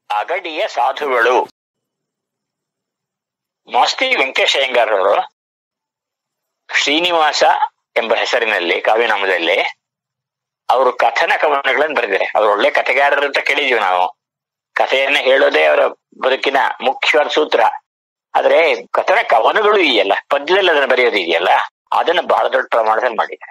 ಅಗಡಿಯ ಸಾಧುಗಳು ಮಾಸ್ತಿ ವೆಂಕಟೇಶ ಅಯ್ಯಂಗಾರ್ ಅವರು ಶ್ರೀನಿವಾಸ ಎಂಬ ಹೆಸರಿನಲ್ಲಿ ಕಾವ್ಯನಾಮದಲ್ಲಿ ಅವರು ಕಥನ ಕವನಗಳನ್ನು ಬರೆದಿದ್ದಾರೆ ಅವ್ರು ಒಳ್ಳೆ ಕಥೆಗಾರರು ಅಂತ ಕೇಳಿದೀವಿ ನಾವು ಕಥೆಯನ್ನ ಹೇಳೋದೇ ಅವರ ಬದುಕಿನ ಮುಖ್ಯವಾದ ಸೂತ್ರ ಆದ್ರೆ ಕಥನ ಕವನಗಳು ಇದೆಯಲ್ಲ ಪದ್ಯದಲ್ಲಿ ಅದನ್ನ ಬರೆಯೋದು ಇದೆಯಲ್ಲ ಅದನ್ನ ಬಹಳ ದೊಡ್ಡ ಪ್ರಮಾಣದಲ್ಲಿ ಮಾಡಿದ್ದಾರೆ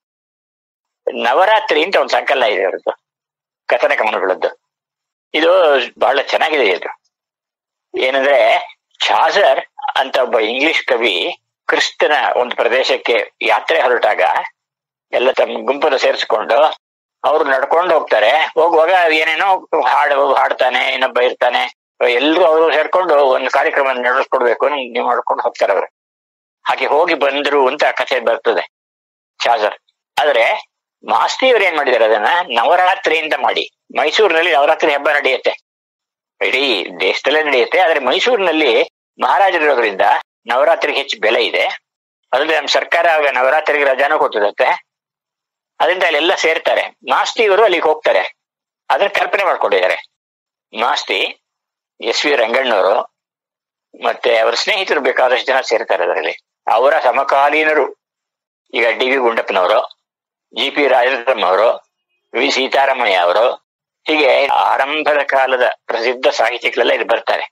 ನವರಾತ್ರಿ ಅಂತ ಒಂದು ಸಂಕಲನ ಇದೆ ಅವ್ರದ್ದು ಕಥನ ಕವನಗಳದ್ದು ಇದು ಬಹಳ ಚೆನ್ನಾಗಿದೆ ಇದು ಏನಂದ್ರೆ ಚಾಸರ್ ಅಂತ ಒಬ್ಬ ಇಂಗ್ಲಿಷ್ ಕವಿ ಕ್ರಿಸ್ತನ ಒಂದು ಪ್ರದೇಶಕ್ಕೆ ಯಾತ್ರೆ ಹೊರಟಾಗ ಎಲ್ಲ ತಮ್ಮ ಗುಂಪನ್ನು ಸೇರಿಸ್ಕೊಂಡು ಅವ್ರು ನಡ್ಕೊಂಡು ಹೋಗ್ತಾರೆ ಹೋಗುವಾಗ ಏನೇನೋ ಹಾಡು ಹಾಡ್ತಾನೆ ಇನ್ನೊಬ್ಬ ಇರ್ತಾನೆ ಎಲ್ರು ಅವರು ಸೇರ್ಕೊಂಡು ಒಂದು ಕಾರ್ಯಕ್ರಮ ನಡೆಸ್ಕೊಡ್ಬೇಕು ನೀವು ಮಾಡ್ಕೊಂಡು ಹೋಗ್ತಾರೆ ಅವ್ರು ಹಾಗೆ ಹೋಗಿ ಬಂದ್ರು ಅಂತ ಕಥೆ ಬರ್ತದೆ ಚಾಸರ್ ಆದ್ರೆ ಮಾಸ್ತಿಯವ್ರು ಏನ್ ಮಾಡಿದಾರೆ ಅದನ್ನ ನವರಾತ್ರಿ ಅಂತ ಮಾಡಿ ಮೈಸೂರಿನಲ್ಲಿ ನವರಾತ್ರಿ ಹಬ್ಬ ನಡೆಯುತ್ತೆ ಇಡೀ ದೇಶದಲ್ಲೇ ನಡೆಯುತ್ತೆ ಆದ್ರೆ ಮೈಸೂರಿನಲ್ಲಿ ಮಹಾರಾಜರಿರೋದ್ರಿಂದ ನವರಾತ್ರಿಗೆ ಹೆಚ್ಚು ಬೆಲೆ ಇದೆ ಅದ್ರಲ್ಲಿ ನಮ್ಮ ಸರ್ಕಾರ ಆಗ ನವರಾತ್ರಿಗೆ ರಜಾನೂ ಕೊಟ್ಟಿರುತ್ತೆ ಅದರಿಂದ ಅಲ್ಲೆಲ್ಲ ಸೇರ್ತಾರೆ ಮಾಸ್ತಿ ಇವರು ಅಲ್ಲಿಗೆ ಹೋಗ್ತಾರೆ ಅದನ್ನ ಕಲ್ಪನೆ ಮಾಡ್ಕೊಂಡಿದ್ದಾರೆ ಮಾಸ್ತಿ ಎಸ್ ವಿ ರಂಗಣ್ಣವರು ಮತ್ತೆ ಅವರ ಸ್ನೇಹಿತರು ಬೇಕಾದಷ್ಟು ಜನ ಸೇರ್ತಾರೆ ಅದರಲ್ಲಿ ಅವರ ಸಮಕಾಲೀನರು ಈಗ ಡಿ ವಿ ಗುಂಡಪ್ಪನವರು ಜಿ ಪಿ ರಾಜರತ್ನಂ ಅವರು ವಿ ಸೀತಾರಾಮಯ್ಯ ಅವರು ಹೀಗೆ ಆರಂಭದ ಕಾಲದ ಪ್ರಸಿದ್ಧ ಸಾಹಿತಿಗಳೆಲ್ಲ ಇದು ಬರ್ತಾರೆ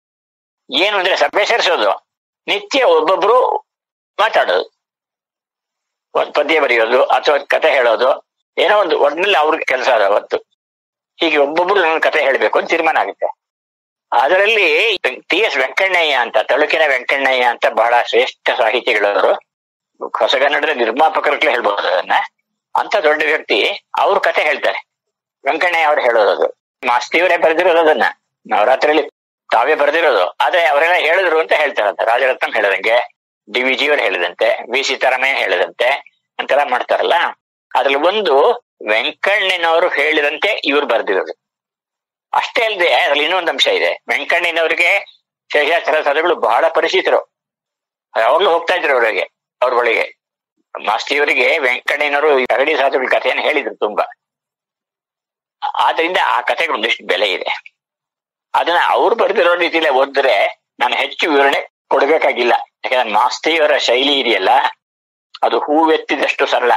ಏನು ಅಂದ್ರೆ ಸಭೆ ಸೇರಿಸೋದು ನಿತ್ಯ ಒಬ್ಬೊಬ್ರು ಮಾತಾಡೋದು ಒಂದ್ ಪದ್ಯ ಬರೆಯೋದು ಅಥವಾ ಕತೆ ಹೇಳೋದು ಏನೋ ಒಂದು ಒಟ್ಟಿನಲ್ಲಿ ಅವ್ರಿಗೆ ಕೆಲಸ ಅದ ಅವತ್ತು ಹೀಗೆ ಒಬ್ಬೊಬ್ರು ನನ್ನ ಕತೆ ಹೇಳ್ಬೇಕು ಅಂತ ತೀರ್ಮಾನ ಆಗುತ್ತೆ ಅದರಲ್ಲಿ ಟಿ ಎಸ್ ವೆಂಕಣ್ಣಯ್ಯ ಅಂತ ತಳುಕಿನ ವೆಂಕಣ್ಣಯ್ಯ ಅಂತ ಬಹಳ ಶ್ರೇಷ್ಠ ಸಾಹಿತಿಗಳವರು ಹೊಸಗನ್ನಡದ ನಿರ್ಮಾಪಕರುಗಳೇ ಹೇಳ್ಬಹುದು ಅದನ್ನ ಅಂತ ದೊಡ್ಡ ವ್ಯಕ್ತಿ ಅವ್ರ ಕತೆ ಹೇಳ್ತಾರೆ ವೆಂಕಣ್ಣಯ್ಯ ಅವ್ರು ಹೇಳೋದು ಮಾಸ್ತಿಯವರೇ ಬರೆದಿರೋದು ಅದನ್ನ ನವರಾತ್ರಿಯಲ್ಲಿ ತಾವೇ ಬರೆದಿರೋದು ಆದ್ರೆ ಅವರೆಲ್ಲ ಹೇಳಿದ್ರು ಅಂತ ಹೇಳ್ತಾರಂತೆ ರಾಜರತ್ನಂ ಹೇಳದಂಗೆ ಡಿ ವಿ ಜಿ ಅವರು ಹೇಳಿದಂತೆ ವಿ ಸೀತಾರಾಮಯ್ಯ ಹೇಳಿದಂತೆ ಅಂತೆಲ್ಲ ಮಾಡ್ತಾರಲ್ಲ ಅದ್ರಲ್ಲಿ ಒಂದು ವೆಂಕಣ್ಣನವರು ಹೇಳಿದಂತೆ ಇವ್ರು ಬರ್ದಿರೋದು ಅಷ್ಟೇ ಅಲ್ಲದೆ ಅದ್ರಲ್ಲಿ ಇನ್ನೊಂದು ಅಂಶ ಇದೆ ವೆಂಕಣ್ಣನವರಿಗೆ ಶೇಷಾಚಲ ಸದಗಳು ಬಹಳ ಪರಿಚಿತರು ಯಾವಾಗ್ಲೂ ಹೋಗ್ತಾ ಇದ್ರು ಅವರಿಗೆ ಅವ್ರ ಬಳಿಗೆ ಮಾಸ್ತಿಯವರಿಗೆ ವೆಂಕಣ್ಣನವರು ಅಗಡಿ ಸಾಧುಗಳ ಕಥೆಯನ್ನು ಹೇಳಿದ್ರು ತುಂಬಾ ಆದ್ರಿಂದ ಆ ಕಥೆಗೆ ಒಂದಿಷ್ಟು ಬೆಲೆ ಇದೆ ಅದನ್ನ ಅವ್ರು ಬರೆದಿರೋ ರೀತಿயில ಓದಿದ್ರೆ ನಾನು ಹೆಚ್ಚು ವಿವರಣೆ ಕೊಡ್ಬೇಕಾಗಿಲ್ಲ ಯಾಕಂದ್ರೆ ಮಾಸ್ತಿಯವರ ಶೈಲಿ ಇದೆಯಲ್ಲ ಅದು ಹೂವೆತ್ತಿದಷ್ಟು ಸರಳ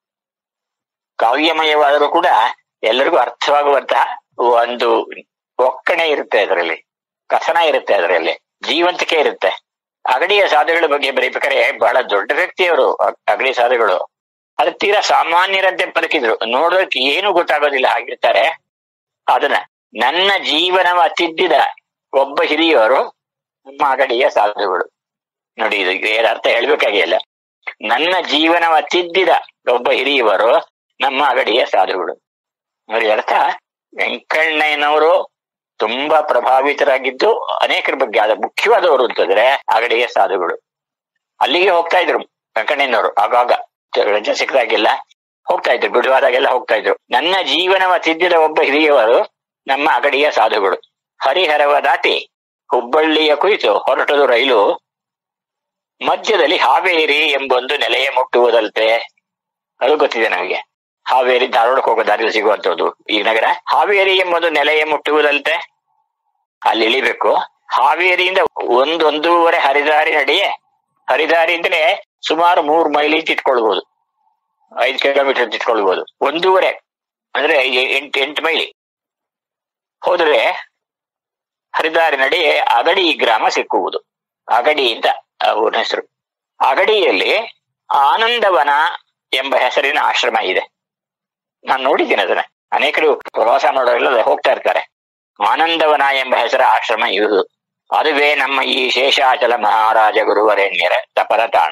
ಕಾವ್ಯಮಯವಾದರೂ ಕೂಡ ಎಲ್ಲರಿಗೂ ಅರ್ಥವಾಗುವಂತಹ ಒಂದು ಒಕ್ಕಣೆ ಇರುತ್ತೆ ಅದರಲ್ಲಿ ಕಥನ ಇರುತ್ತೆ ಅದರಲ್ಲಿ ಜೀವಂತಿಕೆ ಇರುತ್ತೆ ಅಗಡಿಯ ಸಾಧುಗಳ ಬಗ್ಗೆ ಬರೀಬೇಕಾದ್ರೆ ಬಹಳ ದೊಡ್ಡ ವ್ಯಕ್ತಿಯವರು ಅಗಡಿ ಸಾಧುಗಳು ಅದು ತೀರಾ ಸಾಮಾನ್ಯರಂತೆ ಬದುಕಿದ್ರು ನೋಡೋದಕ್ಕೆ ಏನು ಗೊತ್ತಾಗೋದಿಲ್ಲ ಹಾಗಿರ್ತಾರೆ ಅದನ್ನ ನನ್ನ ಜೀವನವ ತಿದ್ದಿದ ಒಬ್ಬ ಹಿರಿಯವರು ನಮ್ಮ ಅಗಡಿಯ ಸಾಧುಗಳು ನೋಡಿ ಇದು ಏನ್ ಅರ್ಥ ಹೇಳ್ಬೇಕಾಗಿಲ್ಲ ನನ್ನ ಜೀವನವ ತಿದ್ದಿದ ಒಬ್ಬ ಹಿರಿಯವರು ನಮ್ಮ ಅಗಡಿಯ ಸಾಧುಗಳು ನೋಡಿ ಅರ್ಥ ವೆಂಕಣ್ಣಯ್ಯನವರು ತುಂಬಾ ಪ್ರಭಾವಿತರಾಗಿದ್ದು ಅನೇಕರ ಬಗ್ಗೆ ಆದ ಮುಖ್ಯವಾದವರು ಅಂತಂದ್ರೆ ಅಗಡಿಯ ಸಾಧುಗಳು ಅಲ್ಲಿಗೆ ಹೋಗ್ತಾ ಇದ್ರು ವೆಂಕಣ್ಣಯ್ಯನವರು ಆಗಾಗ ರಜೆ ಸಿಕ್ಕದಾಗೆಲ್ಲ ಹೋಗ್ತಾ ಇದ್ರು ಬಿಡುವಾದಾಗೆಲ್ಲ ಹೋಗ್ತಾ ಇದ್ರು ನನ್ನ ಜೀವನವ ತಿದ್ದಿದ ಒಬ್ಬ ಹಿರಿಯವರು ನಮ್ಮ ಅಗಡಿಯ ಸಾಧುಗಳು ಹರಿಹರವ ದಾಟಿ ಹುಬ್ಬಳ್ಳಿಯ ಕುರಿತು ಹೊರಟದು ರೈಲು ಮಧ್ಯದಲ್ಲಿ ಹಾವೇರಿ ಎಂಬೊಂದು ನೆಲೆಯ ಮುಟ್ಟುವುದಲ್ತೆ ಅದು ಗೊತ್ತಿದೆ ನಮಗೆ ಹಾವೇರಿ ಧಾರವಾಡಕ್ಕೆ ಹೋಗೋ ದಾರಿಯಲ್ಲಿ ಸಿಗುವಂತದ್ದು ಈ ನಗರ ಹಾವೇರಿ ಎಂಬುದು ನೆಲೆಯ ಮುಟ್ಟುವುದಲ್ತೆ ಅಲ್ಲಿ ಇಳಿಬೇಕು ಹಾವೇರಿಯಿಂದ ಒಂದೊಂದೂವರೆ ಹರಿದಾರಿ ನಡೆಯೇ ಹರಿದಾರಿ ಅಂದ್ರೆ ಸುಮಾರು ಮೂರು ಮೈಲಿ ತಿಟ್ಕೊಳ್ಬಹುದು ಐದು ಕಿಲೋಮೀಟರ್ ತಿಟ್ಕೊಳ್ಬಹುದು ಒಂದೂವರೆ ಅಂದ್ರೆ ಎಂಟು ಎಂಟು ಮೈಲಿ ಹೋದ್ರೆ ಹರಿದಾರಿ ನಡೆಯೇ ಅಗಡಿ ಗ್ರಾಮ ಸಿಕ್ಕುವುದು ಅಗಡಿ ಅಂತ ಆ ಊರಿನ ಹೆಸರು ಅಗಡಿಯಲ್ಲಿ ಆನಂದವನ ಎಂಬ ಹೆಸರಿನ ಆಶ್ರಮ ಇದೆ ನಾನು ನೋಡಿದ್ದೀನಿ ಅದನ್ನ ಅನೇಕರು ಪ್ರವಾಸ ಮಾಡೋರೆಲ್ಲ ಹೋಗ್ತಾ ಇರ್ತಾರೆ ಆನಂದವನ ಎಂಬ ಹೆಸರ ಆಶ್ರಮ ಇರುವುದು ಅದುವೇ ನಮ್ಮ ಈ ಶೇಷಾಚಲ ಮಹಾರಾಜ ಗುರುವರೇಣ್ಯರ ತಪದ ತಾಣ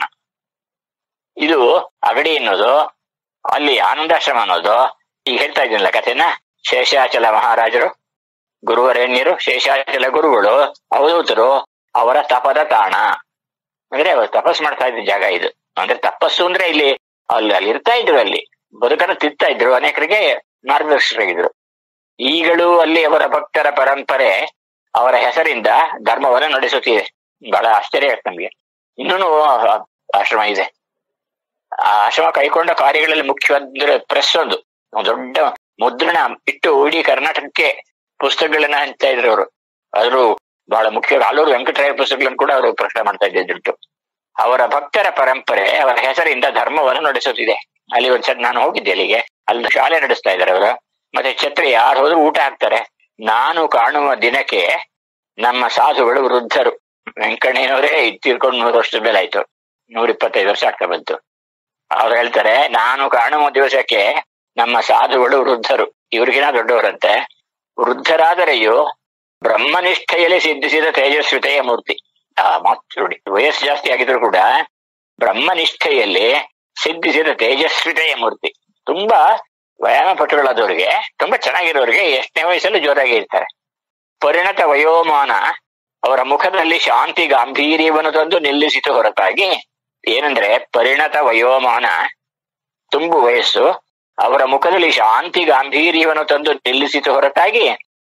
ಇದು ಅಗಡಿ ಅನ್ನೋದು ಅಲ್ಲಿ ಆನಂದಾಶ್ರಮ ಅನ್ನೋದು ಈಗ ಹೇಳ್ತಾ ಇದ್ದೀನಲ್ಲ ಕಥೆನ ಶೇಷಾಚಲ ಮಹಾರಾಜರು ಗುರುವರೇಣ್ಯರು ಶೇಷಾಚಲ ಗುರುಗಳು ಅವಧೂತರು ಅವರ ತಪದ ತಾಣ ಅಂದ್ರೆ ಅವರು ತಪಸ್ ಮಾಡ್ತಾ ಇದ್ದ ಜಾಗ ಇದು ಅಂದ್ರೆ ತಪಸ್ಸು ಅಂದ್ರೆ ಇಲ್ಲಿ ಅಲ್ಲಿ ಅಲ್ಲಿ ಇರ್ತಾ ಇದ್ರು ಅಲ್ಲಿ ಬದುಕನ್ನು ತಿರ್ತಾ ಇದ್ರು ಅನೇಕರಿಗೆ ಮಾರ್ಗದರ್ಶಕರಾಗಿದ್ರು ಈಗಲೂ ಅಲ್ಲಿ ಅವರ ಭಕ್ತರ ಪರಂಪರೆ ಅವರ ಹೆಸರಿಂದ ಧರ್ಮವನ್ನು ನಡೆಸುತ್ತಿದೆ ಬಹಳ ಆಶ್ಚರ್ಯ ಆಗುತ್ತೆ ನಮ್ಗೆ ಇನ್ನೂ ಆಶ್ರಮ ಇದೆ ಆ ಆಶ್ರಮ ಕೈಗೊಂಡ ಕಾರ್ಯಗಳಲ್ಲಿ ಮುಖ್ಯವಾದ ಪ್ರೆಸ್ ಒಂದು ಒಂದು ದೊಡ್ಡ ಮುದ್ರಣ ಇಟ್ಟು ಇಡೀ ಕರ್ನಾಟಕಕ್ಕೆ ಪುಸ್ತಕಗಳನ್ನ ಹಂಚ್ತಾ ಇದ್ರು ಅವರು ಆದ್ರೂ ಬಹಳ ಮುಖ್ಯವಾಗಿ ಹಲವಾರು ವೆಂಕಟರಾಯ ಪುಸ್ತಕಗಳನ್ನು ಕೂಡ ಅವರು ಪ್ರಕಟ ಮಾಡ್ತಾ ಇದ್ದಿದ್ದು ಅವರ ಭಕ್ತರ ಪರಂಪರೆ ಅವರ ಹೆಸರಿಂದ ಧರ್ಮವನ್ನು ನಡೆಸುತ್ತಿದೆ ಅಲ್ಲಿ ಒಂದ್ಸರಿ ನಾನು ಹೋಗಿದ್ದೆ ಅಲ್ಲಿಗೆ ಅಲ್ಲಿ ಶಾಲೆ ನಡೆಸ್ತಾ ಇದ್ದಾರೆ ಅವರು ಮತ್ತೆ ಛತ್ರಿ ಯಾರು ಹೋದ್ರು ಊಟ ಹಾಕ್ತಾರೆ ನಾನು ಕಾಣುವ ದಿನಕ್ಕೆ ನಮ್ಮ ಸಾಧುಗಳು ವೃದ್ಧರು ವೆಂಕಣ್ಣಯ್ಯನವರೇ ತೀರ್ಕೊಂಡು ನೂರು ವರ್ಷದ ಮೇಲೆ ಆಯ್ತು ನೂರ ಇಪ್ಪತ್ತೈದು ವರ್ಷ ಆಗ್ತಾ ಬಂತು ಅವ್ರು ಹೇಳ್ತಾರೆ ನಾನು ಕಾಣುವ ದಿವಸಕ್ಕೆ ನಮ್ಮ ಸಾಧುಗಳು ವೃದ್ಧರು ಇವ್ರಿಗಿನ ದೊಡ್ಡವರಂತೆ ವೃದ್ಧರಾದರೆಯೂ ಬ್ರಹ್ಮನಿಷ್ಠೆಯಲ್ಲಿ ಸಿದ್ಧಿಸಿದ ತೇಜಸ್ವಿತೆಯ ಮೂರ್ತಿ ಆ ಮಾತು ನೋಡಿ ವಯಸ್ಸು ಜಾಸ್ತಿ ಆಗಿದ್ರು ಕೂಡ ಬ್ರಹ್ಮನಿಷ್ಠೆಯಲ್ಲಿ ಸಿದ್ಧಿಸಿದ ತೇಜಸ್ವಿತೆಯ ಮೂರ್ತಿ ತುಂಬಾ ವ್ಯಾಯಾಮ ಪಟುಗಳಾದವ್ರಿಗೆ ತುಂಬಾ ಚೆನ್ನಾಗಿರೋರಿಗೆ ಎಷ್ಟನೇ ವಯಸ್ಸಲ್ಲೂ ಜೋರಾಗಿ ಇರ್ತಾರೆ ಪರಿಣತ ವಯೋಮಾನ ಅವರ ಮುಖದಲ್ಲಿ ಶಾಂತಿ ಗಾಂಭೀರ್ಯವನ್ನು ತಂದು ನಿಲ್ಲಿಸಿತು ಹೊರತಾಗಿ ಏನಂದ್ರೆ ಪರಿಣತ ವಯೋಮಾನ ತುಂಬು ವಯಸ್ಸು ಅವರ ಮುಖದಲ್ಲಿ ಶಾಂತಿ ಗಾಂಭೀರ್ಯವನ್ನು ತಂದು ನಿಲ್ಲಿಸಿತು ಹೊರತಾಗಿ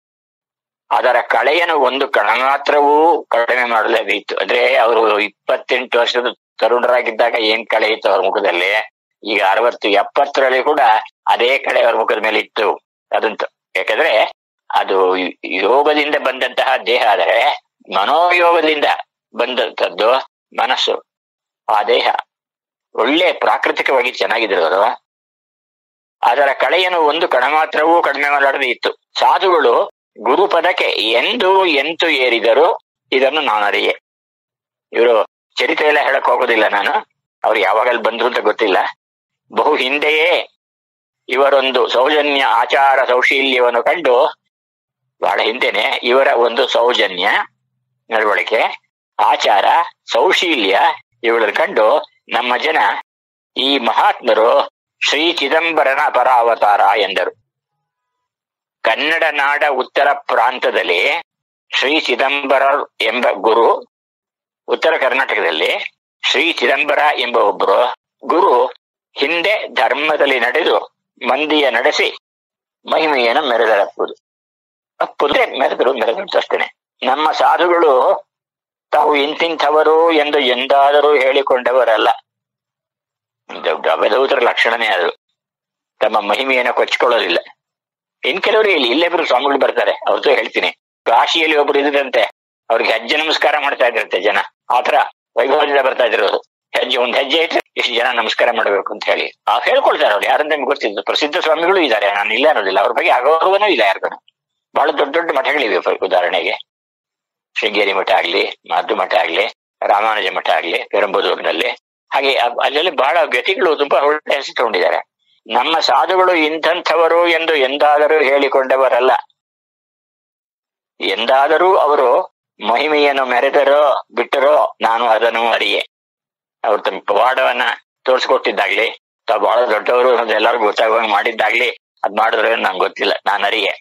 ಅದರ ಕಳೆಯನ್ನು ಒಂದು ಕಣ ಮಾತ್ರವೂ ಕಡಿಮೆ ಮಾಡಲೇಬೇಕಿತ್ತು ಅಂದ್ರೆ ಅವರು ಇಪ್ಪತ್ತೆಂಟು ವರ್ಷದ ತರುಣರಾಗಿದ್ದಾಗ ಏನ್ ಕಳೆ ಇತ್ತು ಅವ್ರ ಮುಖದಲ್ಲಿ ಈಗ ಅರವತ್ತು ಎಪ್ಪತ್ತರಲ್ಲಿ ಕೂಡ ಅದೇ ಕಳೆ ಅವ್ರ ಮುಖದ ಮೇಲೆ ಇತ್ತು ಅದಂತೂ ಯಾಕಂದ್ರೆ ಅದು ಯೋಗದಿಂದ ಬಂದಂತಹ ದೇಹ ಆದರೆ ಮನೋಯೋಗದಿಂದ ಬಂದಂತದ್ದು ಮನಸ್ಸು ಆ ದೇಹ ಒಳ್ಳೆ ಪ್ರಾಕೃತಿಕವಾಗಿ ಚೆನ್ನಾಗಿದ್ರು ಅದರ ಕಳೆಯನ್ನು ಒಂದು ಕಣ ಮಾತ್ರವೂ ಕಡಿಮೆ ಮಾಡದೆ ಇತ್ತು ಸಾಧುಗಳು ಗುರುಪದಕ್ಕೆ ಎಂದು ಎಂತು ಏರಿದರು ಇದನ್ನು ನಾನು ಅರಿಯೆ ಇವರು ಚರಿತ್ರೆ ಎಲ್ಲ ಹೇಳಕ್ ಹೋಗೋದಿಲ್ಲ ನಾನು ಅವ್ರು ಯಾವಾಗಲ್ಲಿ ಬಂದ್ರು ಅಂತ ಗೊತ್ತಿಲ್ಲ ಬಹು ಹಿಂದೆಯೇ ಇವರೊಂದು ಸೌಜನ್ಯ ಆಚಾರ ಸೌಶೀಲ್ಯವನ್ನು ಕಂಡು ಬಹಳ ಹಿಂದೆನೆ ಇವರ ಒಂದು ಸೌಜನ್ಯ ನಡವಳಿಕೆ ಆಚಾರ ಸೌಶೀಲ್ಯ ಇವುಗಳನ್ನು ಕಂಡು ನಮ್ಮ ಜನ ಈ ಮಹಾತ್ಮರು ಶ್ರೀ ಚಿದಂಬರನ ಪರಾವತಾರ ಎಂದರು ಕನ್ನಡ ನಾಡ ಉತ್ತರ ಪ್ರಾಂತದಲ್ಲಿ ಶ್ರೀ ಚಿದಂಬರ ಎಂಬ ಗುರು ಉತ್ತರ ಕರ್ನಾಟಕದಲ್ಲಿ ಶ್ರೀ ಚಿದಂಬರ ಎಂಬ ಒಬ್ಬರು ಗುರು ಹಿಂದೆ ಧರ್ಮದಲ್ಲಿ ನಡೆದು ಮಂದಿಯ ನಡೆಸಿ ಮಹಿಮೆಯನ್ನು ಮೆರೆದರಪ್ಪುದು ಅಪ್ಪುದೇ ಮೆರೆದರು ಮೆರೆದು ಅಷ್ಟೇನೆ ನಮ್ಮ ಸಾಧುಗಳು ತಾವು ಇಂತಿಂಥವರು ಎಂದು ಎಂದಾದರೂ ಹೇಳಿಕೊಂಡವರಲ್ಲ ದೊಡ್ಡ ಅವಧೂತರ ಲಕ್ಷಣನೇ ಅದು ತಮ್ಮ ಮಹಿಮೆಯನ್ನು ಕೊಚ್ಕೊಳ್ಳೋದಿಲ್ಲ ಇನ್ ಕೆಲವರು ಇಲ್ಲಿ ಇಲ್ಲೇಬ್ರು ಸ್ವಾಮಿಗಳು ಬರ್ತಾರೆ ಅವ್ರದ್ದು ಹೇಳ್ತೀನಿ ಕಾಶಿಯಲ್ಲಿ ಒಬ್ರು ಇದ್ದಂತೆ ಅವ್ರಿಗೆ ಹೆಜ್ಜೆ ನಮಸ್ಕಾರ ಮಾಡ್ತಾ ಇದ್ರಂತೆ ಜನ ಆತರ ವೈಭವದಿಂದ ಬರ್ತಾ ಇದ್ರು ಅವರು ಹೆಜ್ಜೆ ಒಂದ್ ಹೆಜ್ಜೆ ಇಟ್ಟರೆ ಇಷ್ಟು ಜನ ನಮಸ್ಕಾರ ಮಾಡ್ಬೇಕು ಅಂತ ಹೇಳಿ ಆ ಹೇಳ್ಕೊಳ್ತಾರೆ ಅವ್ರು ಯಾರಂತ ನಿಮ್ಗೆ ಗೊತ್ತಿದ್ದು ಪ್ರಸಿದ್ಧ ಸ್ವಾಮಿಗಳು ಇದ್ದಾರೆ ನಾನು ಇಲ್ಲ ಅನ್ನೋದಿಲ್ಲ ಅವ್ರ ಬಗ್ಗೆ ಅಗೌರವನೂ ಇಲ್ಲ ಯಾರಿಗೂ ಬಹಳ ದೊಡ್ಡ ದೊಡ್ಡ ಮಠಗಳಿವೆ ಉದಾಹರಣೆಗೆ ಶೃಂಗೇರಿ ಮಠ ಆಗ್ಲಿ ಮದ್ದು ಮಠ ಆಗ್ಲಿ ರಾಮಾನುಜ ಮಠ ಆಗ್ಲಿ ಪೆರಂಬದೂರಿನಲ್ಲಿ ಹಾಗೆ ಅಲ್ಲೆಲ್ಲ ಬಹಳ ವ್ಯಕ್ತಿಗಳು ತುಂಬಾ ಒಳ್ಳೆ ಹೆಸರು ತಗೊಂಡಿದ್ದಾರೆ ನಮ್ಮ ಸಾಧುಗಳು ಇಂಥಂಥವರು ಎಂದು ಎಂದಾದರೂ ಹೇಳಿಕೊಂಡವರಲ್ಲ ಎಂದಾದರೂ ಅವರು ಮಹಿಮೆಯನ್ನು ಮೆರೆದರೋ ಬಿಟ್ಟರೋ ನಾನು ಅದನ್ನು ಅರಿಯೆ ಅವ್ರು ತಮ್ಮ ಪವಾಡವನ್ನ ತೋರಿಸ್ಕೊಟ್ಟಿದ್ದಾಗ್ಲಿ ತಾವು ಬಹಳ ದೊಡ್ಡವರು ಅನ್ನೋದು ಎಲ್ಲರಿಗೂ ಗೊತ್ತಾಗುವಂಗೆ ಮಾಡಿದ್ದಾಗ್ಲಿ ಅದ್ ಮಾಡಿದ್ರೆ ನಂಗೆ ಗೊತ್ತಿಲ್ಲ ನಾನು ಅರಿಯೆ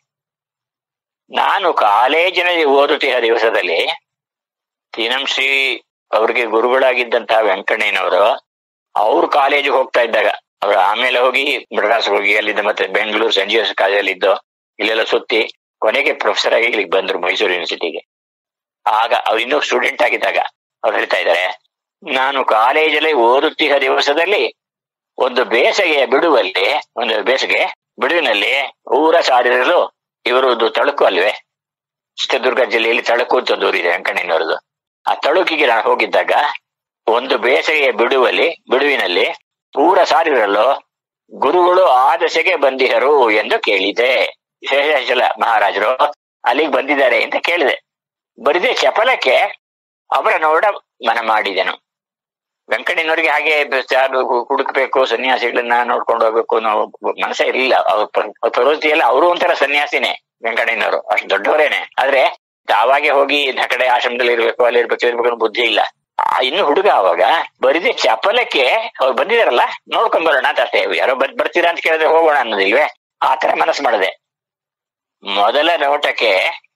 ನಾನು ಕಾಲೇಜಿನಲ್ಲಿ ಓದುತ್ತಿದ್ದ ದಿವಸದಲ್ಲಿ ತೀನಂಶ್ರೀ ಅವ್ರಿಗೆ ಗುರುಗಳಾಗಿದ್ದಂತಹ ವೆಂಕಣ್ಣಯ್ಯನವರು ಅವ್ರು ಕಾಲೇಜಿಗೆ ಹೋಗ್ತಾ ಇದ್ದಾಗ ಅವ್ರು ಆಮೇಲೆ ಹೋಗಿ ಮಡ್ರಾಸ್ ಹೋಗಿ ಅಲ್ಲಿಂದ ಮತ್ತೆ ಬೆಂಗಳೂರು ಸಂಜೆ ಕಾಲೇಜಲ್ಲಿ ಇದ್ದು ಇಲ್ಲೆಲ್ಲ ಸುತ್ತಿ ಕೊನೆಗೆ ಪ್ರೊಫೆಸರ್ ಆಗಿ ಇಲ್ಲಿಗೆ ಬಂದ್ರು ಮೈಸೂರು ಯೂನಿವರ್ಸಿಟಿಗೆ ಆಗ ಅವ್ರು ಇನ್ನೂ ಸ್ಟೂಡೆಂಟ್ ಆಗಿದ್ದಾಗ ಅವ್ರು ಹೇಳ್ತಾ ಇದ್ದಾರೆ ನಾನು ಕಾಲೇಜಲ್ಲಿ ಓದುತ್ತಿದ್ದ ದಿವಸದಲ್ಲಿ ಒಂದು ಬೇಸಿಗೆಯ ಬಿಡುವಲ್ಲಿ ಒಂದು ಬೇಸಿಗೆ ಬಿಡುವಿನಲ್ಲಿ ಊರ ಸಾರಿರಲು ಇವರದ್ದು ತಳುಕು ಅಲ್ವೇ ಚಿತ್ರದುರ್ಗ ಜಿಲ್ಲೆಯಲ್ಲಿ ತಳುಕು ಅಂತ ಒಂದು ಊರಿದೆ ವೆಂಕಣ್ಣನವರದು ಆ ತಳುಕಿಗೆ ನಾನು ಹೋಗಿದ್ದಾಗ ಒಂದು ಬೇಸಿಗೆಯ ಬಿಡುವಲ್ಲಿ ಬಿಡುವಿನಲ್ಲಿ ಊರ ಸಾರಿರಲು ಗುರುಗಳು ಆ ದಶೆಗೆ ಬಂದಿಹರು ಎಂದು ಕೇಳಿದೆ ಶೇಷಾಚಲ ಮಹಾರಾಜರು ಅಲ್ಲಿಗೆ ಬಂದಿದ್ದಾರೆ ಅಂತ ಕೇಳಿದೆ ಬರಿದೆ ಚಪಲಕ್ಕೆ ಅವರ ನೋಡ ಮನ ಮಾಡಿದೆನು ವೆಂಕಣ್ಣನವರಿಗೆ ಹಾಗೆ ಯಾರು ಹುಡುಕ್ಬೇಕು ಸನ್ಯಾಸಿಗಳನ್ನ ನೋಡ್ಕೊಂಡು ಹೋಗ್ಬೇಕು ಅನ್ನೋ ಮನಸ್ಸೇ ಇರಲಿಲ್ಲ ಅವ್ರ ಪ್ರವೃತ್ತಿಯಲ್ಲ ಅವರು ಒಂಥರ ಸನ್ಯಾಸಿನೇ ವೆಂಕಣ್ಣನವರು ಅಷ್ಟು ದೊಡ್ಡವರೇನೆ ಆದ್ರೆ ತಾವಾಗೆ ಹೋಗಿ ಕಡೆ ಆಶ್ರಮದಲ್ಲಿ ಇರ್ಬೇಕು ಅಲ್ಲಿ ಇರ್ಬೇಕು ಇರ್ಬೇಕು ಅನ್ನೋ ಬುದ್ಧಿ ಇಲ್ಲ ಇನ್ನು ಹುಡುಗ ಅವಾಗ ಬರಿದೆ ಚಪಲಕ್ಕೆ ಅವ್ರು ಬಂದಿದಾರಲ್ಲ ನೋಡ್ಕೊಂಡ್ ಬರೋಣ ಅಂತ ಅಷ್ಟೇ ಯಾರೋ ಬರ್ ಬರ್ತೀರಾ ಅಂತ ಕೇಳಿದ್ರೆ ಹೋಗೋಣ ಅನ್ನೋದಿಲ್ವೇ ಆ ತರ ಮನಸ್ಸು ಮಾಡಿದೆ ಮೊದಲ ನೋಟಕ್ಕೆ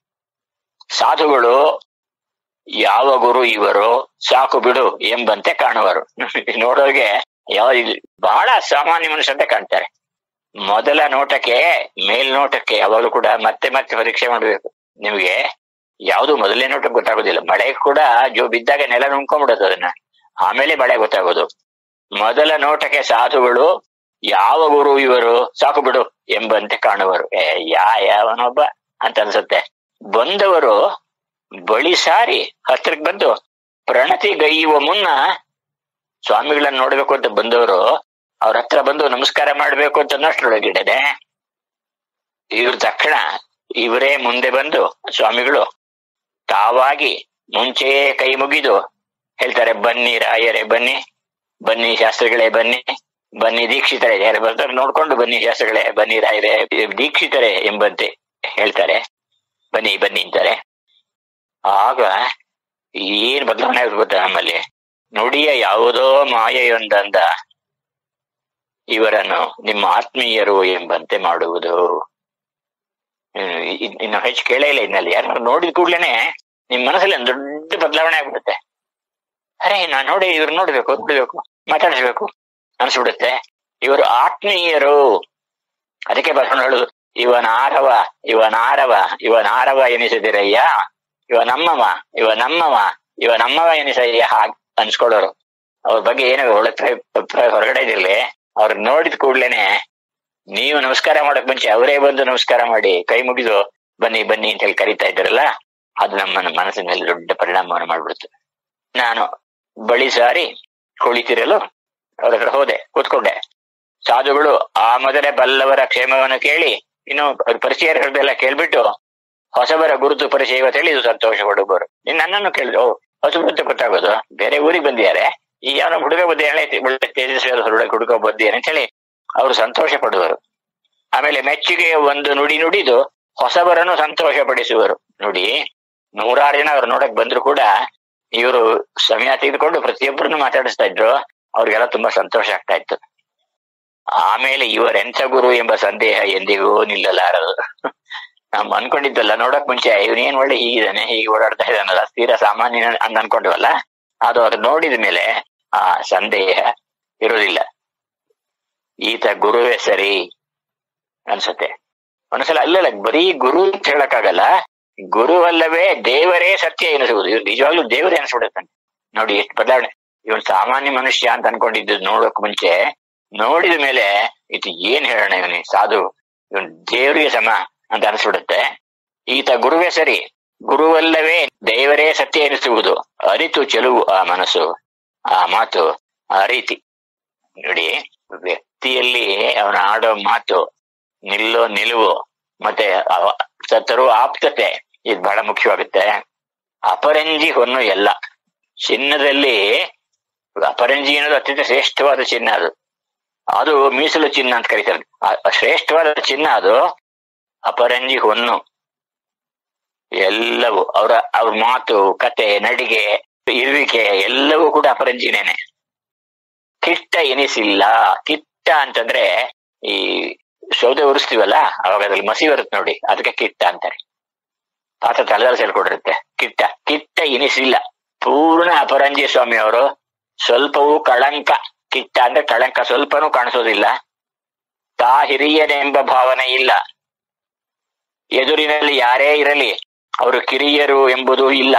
ಸಾಧುಗಳು ಯಾವ ಗುರು ಇವರು ಸಾಕು ಬಿಡು ಎಂಬಂತೆ ಕಾಣುವರು ನೋಡೋರಿಗೆ ಯಾವ ಬಹಳ ಸಾಮಾನ್ಯ ಮನುಷ್ಯಂತೆ ಕಾಣ್ತಾರೆ ಮೊದಲ ನೋಟಕ್ಕೆ ಮೇಲ್ನೋಟಕ್ಕೆ ಯಾವಾಗಲೂ ಕೂಡ ಮತ್ತೆ ಮತ್ತೆ ಪರೀಕ್ಷೆ ಮಾಡಬೇಕು ನಿಮ್ಗೆ ಯಾವುದು ಮೊದಲನೇ ನೋಟಕ್ಕೆ ಗೊತ್ತಾಗೋದಿಲ್ಲ ಮಳೆ ಕೂಡ ಜೋ ಬಿದ್ದಾಗ ನೆಲ ನುಂಗ್ಕೊಂಡ್ಬಿಡೋದು ಅದನ್ನ ಆಮೇಲೆ ಮಳೆ ಗೊತ್ತಾಗೋದು ಮೊದಲ ನೋಟಕ್ಕೆ ಸಾಧುಗಳು ಯಾವ ಗುರು ಇವರು ಸಾಕು ಬಿಡು ಎಂಬಂತೆ ಕಾಣುವರು ಏ ಯಾ ಯಾವನೊಬ್ಬ ಅಂತ ಅನ್ಸುತ್ತೆ ಬಂದವರು ಬಳಿ ಸಾರಿ ಹತ್ರಕ್ಕೆ ಬಂದು ಪ್ರಣತಿ ಗೈಯುವ ಮುನ್ನ ಸ್ವಾಮಿಗಳನ್ನ ನೋಡ್ಬೇಕು ಅಂತ ಬಂದವರು ಅವ್ರ ಹತ್ರ ಬಂದು ನಮಸ್ಕಾರ ಮಾಡ್ಬೇಕು ಅಂತ ಅನ್ನೋಷ್ಟ್ರೊಳಗಿಡನೆ ಇವ್ರ ತಕ್ಷಣ ಇವರೇ ಮುಂದೆ ಬಂದು ಸ್ವಾಮಿಗಳು ತಾವಾಗಿ ಮುಂಚೆ ಕೈ ಮುಗಿದು ಹೇಳ್ತಾರೆ ಬನ್ನಿ ರಾಯರೇ ಬನ್ನಿ ಬನ್ನಿ ಶಾಸ್ತ್ರಿಗಳೇ ಬನ್ನಿ ಬನ್ನಿ ದೀಕ್ಷಿತರೆ ಯಾರು ಬರ್ತಾರೆ ನೋಡ್ಕೊಂಡು ಬನ್ನಿ ಶಾಸ್ತ್ರಿಗಳೇ ಬನ್ನಿ ರಾಯರೇ ದೀಕ್ಷಿತರೆ ಎಂಬಂತೆ ಹೇಳ್ತಾರೆ ಬನ್ನಿ ಬನ್ನಿ ಅಂತಾರೆ ಆಗ ಏನ್ ಬದಲಾವಣೆ ಆಗುತ್ತೆ ಗೊತ್ತಾ ನಮ್ಮಲ್ಲಿ ನುಡಿಯ ಯಾವುದೋ ಮಾಯೆಯೊಂದಂದ ಇವರನ್ನು ನಿಮ್ಮ ಆತ್ಮೀಯರು ಎಂಬಂತೆ ಮಾಡುವುದು ಹ್ಮ್, ಇದ್- ಇನ್ನು ಹೆಚ್ಚು ಕೇಳೇ ಇಲ್ಲ ಇನ್ನಲ್ಲಿ ಯಾರು ನೋಡಿದ ಕೂಡ್ಲೇನೆ ನಿಮ್ ಮನಸ್ಸಲ್ಲಿ ಒಂದು ದೊಡ್ಡ ಬದಲಾವಣೆ ಆಗ್ಬಿಡುತ್ತೆ ಅರೆ ನಾನ್ ನೋಡಿ ಇವ್ರು ನೋಡ್ಬೇಕು ನೋಡ್ಬೇಕು ಮಾತಾಡಿಸ್ಬೇಕು ಅನ್ಸ್ಬಿಡುತ್ತೆ ಇವರು ಆತ್ಮೀಯರು ಅದಕ್ಕೆ ಬಸವಣ್ಣ ಹೇಳುದು ಇವನಾರವ ಇವನಾರವ ಇವನಾರವ ಎನಿಸಿದಿರಯ್ಯ ಇವ ನಮ್ಮವ ಇವ ನಮ್ಮವ ಇವ ನಮ್ಮವ ಎನಿಸಯ್ಯ ಹಾಗ್ ಅನ್ಸ್ಕೊಳ್ಳೋರು ಅವ್ರ ಬಗ್ಗೆ ಏನೋ ಒಳ್ಳೆ ಅಭಿಪ್ರಾಯ ಹೊರಗಡೆ ಇದಿರ್ಲಿ ಅವ್ರ ನೋಡಿದ ಕೂಡ್ಲೇನೆ ನೀವು ನಮಸ್ಕಾರ ಮಾಡಕ್ ಮುಂಚೆ ಅವರೇ ಬಂದು ನಮಸ್ಕಾರ ಮಾಡಿ ಕೈ ಮುಗಿದು ಬನ್ನಿ ಬನ್ನಿ ಅಂತ ಹೇಳಿ ಕರೀತಾ ಇದ್ದಾರಲ್ಲ ಅದು ನಮ್ಮ ಮನಸ್ಸಿನ ಮೇಲೆ ದೊಡ್ಡ ಪರಿಣಾಮವನ್ನು ಮಾಡ್ಬಿಡುತ್ತೆ ನಾನು ಬಳಿ ಸಾರಿ ಕುಳಿತಿರಲು ಅವ್ರ ಹತ್ರ ಹೋದೆ ಕೂತ್ಕೊಂಡೆ ಸಾಧುಗಳು ಆ ಮೊದಲೇ ಬಲ್ಲವರ ಕ್ಷೇಮವನ್ನು ಕೇಳಿ ಇನ್ನು ಅವ್ರ ಪರಿಚಯಗಳನ್ನೆಲ್ಲ ಕೇಳ್ಬಿಟ್ಟು ಹೊಸಬರ ಗುರುತು ಪರಿಚಯ ತಿಳಿದು ಸಂತೋಷ ಪಡುವರು ಇನ್ನು ನನ್ನನ್ನು ಕೇಳಿದ್ರು ಓ ಹೊಸಬರು ಅಂತ ಗೊತ್ತಾಗೋದು ಬೇರೆ ಊರಿಗೆ ಬಂದಿದ್ದಾರೆ ಈ ಯಾವನೋ ಹುಡುಗ ಬಂದಿದ್ದಾನೆ ಒಳ್ಳೆ ತೇಜಸ್ವಿ ಹುಡುಗ ಹುಡುಗ ಬಂದಿದ್ದಾನೆ ಅಂತ ಹೇಳಿ ಅವರು ಸಂತೋಷ ಪಡುವರು ಆಮೇಲೆ ಮೆಚ್ಚುಗೆಯ ಒಂದು ನುಡಿ ನುಡಿದು ಹೊಸಬರನ್ನು ಸಂತೋಷ ಪಡಿಸುವರು ನುಡಿ ನೂರಾರು ಜನ ಅವ್ರು ನೋಡಕ್ ಬಂದ್ರು ಕೂಡ ಇವರು ಸಮಯ ತೆಗೆದುಕೊಂಡು ಪ್ರತಿಯೊಬ್ಬರನ್ನು ಮಾತಾಡಿಸ್ತಾ ಇದ್ರು ಅವ್ರಿಗೆಲ್ಲ ತುಂಬಾ ಸಂತೋಷ ಆಗ್ತಾ ಇತ್ತು ಆಮೇಲೆ ಇವರೆಂಥ ಗುರು ಎಂಬ ಸಂದೇಹ ಎಂದಿಗೂ ನಿಲ್ಲಲಾರದು ನಾವು ಅನ್ಕೊಂಡಿದ್ದಲ್ಲ ನೋಡಕ್ ಮುಂಚೆ ಇವನೇನ್ ಒಳ್ಳೆ ಹೀಗಿದ್ದಾನೆ ಹೀಗೆ ಓಡಾಡ್ತಾ ಇದ್ದಾನಲ್ಲ ತೀರಾ ಸಾಮಾನ್ಯ ಅಂತ ಅನ್ಕೊಂಡ್ವಲ್ಲ ಅದು ಅವ್ರು ನೋಡಿದ ಮೇಲೆ ಆ ಸಂದೇಹ ಇರೋದಿಲ್ಲ ಈತ ಗುರುವೇ ಸರಿ ಅನ್ಸುತ್ತೆ ಒಂದ್ಸಲ ಅಲ್ಲಲ್ಲ ಬರೀ ಗುರು ಅಂತ ಹೇಳಕ್ಕಾಗಲ್ಲ ಗುರುವಲ್ಲವೇ ದೇವರೇ ಸತ್ಯ ಎನಿಸುವುದು ಇವ್ರು ನಿಜವಾಗ್ಲೂ ದೇವರೇ ಅನ್ಸ್ಬಿಡುತ್ತಾನೆ ನೋಡಿ ಎಷ್ಟು ಬದಲಾವಣೆ ಇವನ್ ಸಾಮಾನ್ಯ ಮನುಷ್ಯ ಅಂತ ಅನ್ಕೊಂಡಿದ್ದು ನೋಡೋಕ್ ಮುಂಚೆ ನೋಡಿದ ಮೇಲೆ ಇದು ಏನ್ ಹೇಳೋಣ ಇವನಿ ಸಾಧು ಇವನ್ ದೇವರಿಗೆ ಸಮ ಅಂತ ಅನ್ಸ್ಬಿಡುತ್ತೆ ಈತ ಗುರುವೇ ಸರಿ ಗುರುವಲ್ಲವೇ ದೇವರೇ ಸತ್ಯ ಎನಿಸುವುದು ಅರಿತು ಚೆಲುವು ಆ ಮನಸ್ಸು ಆ ಮಾತು ಆ ರೀತಿ ನೋಡಿ ವ್ಯಕ್ತಿಯಲ್ಲಿ ಅವನ ಆಡೋ ಮಾತು ನಿಲ್ಲೋ ನಿಲುವು ಮತ್ತೆ ಅವ- ತರುವ ಆಪ್ತತೆ ಇದು ಬಹಳ ಮುಖ್ಯವಾಗುತ್ತೆ ಅಪರಂಜಿ ಹೊನ್ನು ಎಲ್ಲ ಚಿನ್ನದಲ್ಲಿ ಅಪರಂಜಿ ಅನ್ನೋದು ಅತ್ಯಂತ ಶ್ರೇಷ್ಠವಾದ ಚಿನ್ನ ಅದು ಅದು ಮೀಸಲು ಚಿನ್ನ ಅಂತ ಕರೀತಾರೆ ಆ- ಆ ಶ್ರೇಷ್ಠವಾದ ಚಿನ್ನ ಅದು ಅಪರಂಜಿ ಹೊನ್ನು ಎಲ್ಲವೂ ಅವರ ಅವ್ರ ಮಾತು ಕತೆ ನಡಿಗೆ ಇರುವಿಕೆ ಎಲ್ಲವೂ ಕೂಡ ಅಪರಂಜಿನೇನೆ ಕಿಟ್ಟ ಎನಿಸಿಲ್ಲ ಕಿಟ್ಟ ಅಂತಂದ್ರೆ ಈ ಸೌದೆ ಉರಿಸ್ತೀವಲ್ಲ ಅವಾಗ ಅದ್ರಲ್ಲಿ ಮಸಿ ಬರುತ್ತೆ ನೋಡಿ ಅದಕ್ಕೆ ಕಿಟ್ಟ ಅಂತಾರೆ ಪಾತ್ರ ತಲೆದಲ್ಲಿ ಸೇರ್ಕೊಂಡಿರುತ್ತೆ ಕಿಟ್ಟ ಕಿಟ್ಟ ಎನಿಸಿಲ್ಲ ಪೂರ್ಣ ಅಪರಂಜಿ ಸ್ವಾಮಿ ಅವರು ಸ್ವಲ್ಪವೂ ಕಳಂಕ ಕಿಟ್ಟ ಅಂದ್ರೆ ಕಳಂಕ ಸ್ವಲ್ಪನೂ ಕಾಣಿಸೋದಿಲ್ಲ ತಾ ಹಿರಿಯನೆಂಬ ಭಾವನೆ ಇಲ್ಲ ಎದುರಿನಲ್ಲಿ ಯಾರೇ ಇರಲಿ ಅವರು ಕಿರಿಯರು ಎಂಬುದು ಇಲ್ಲ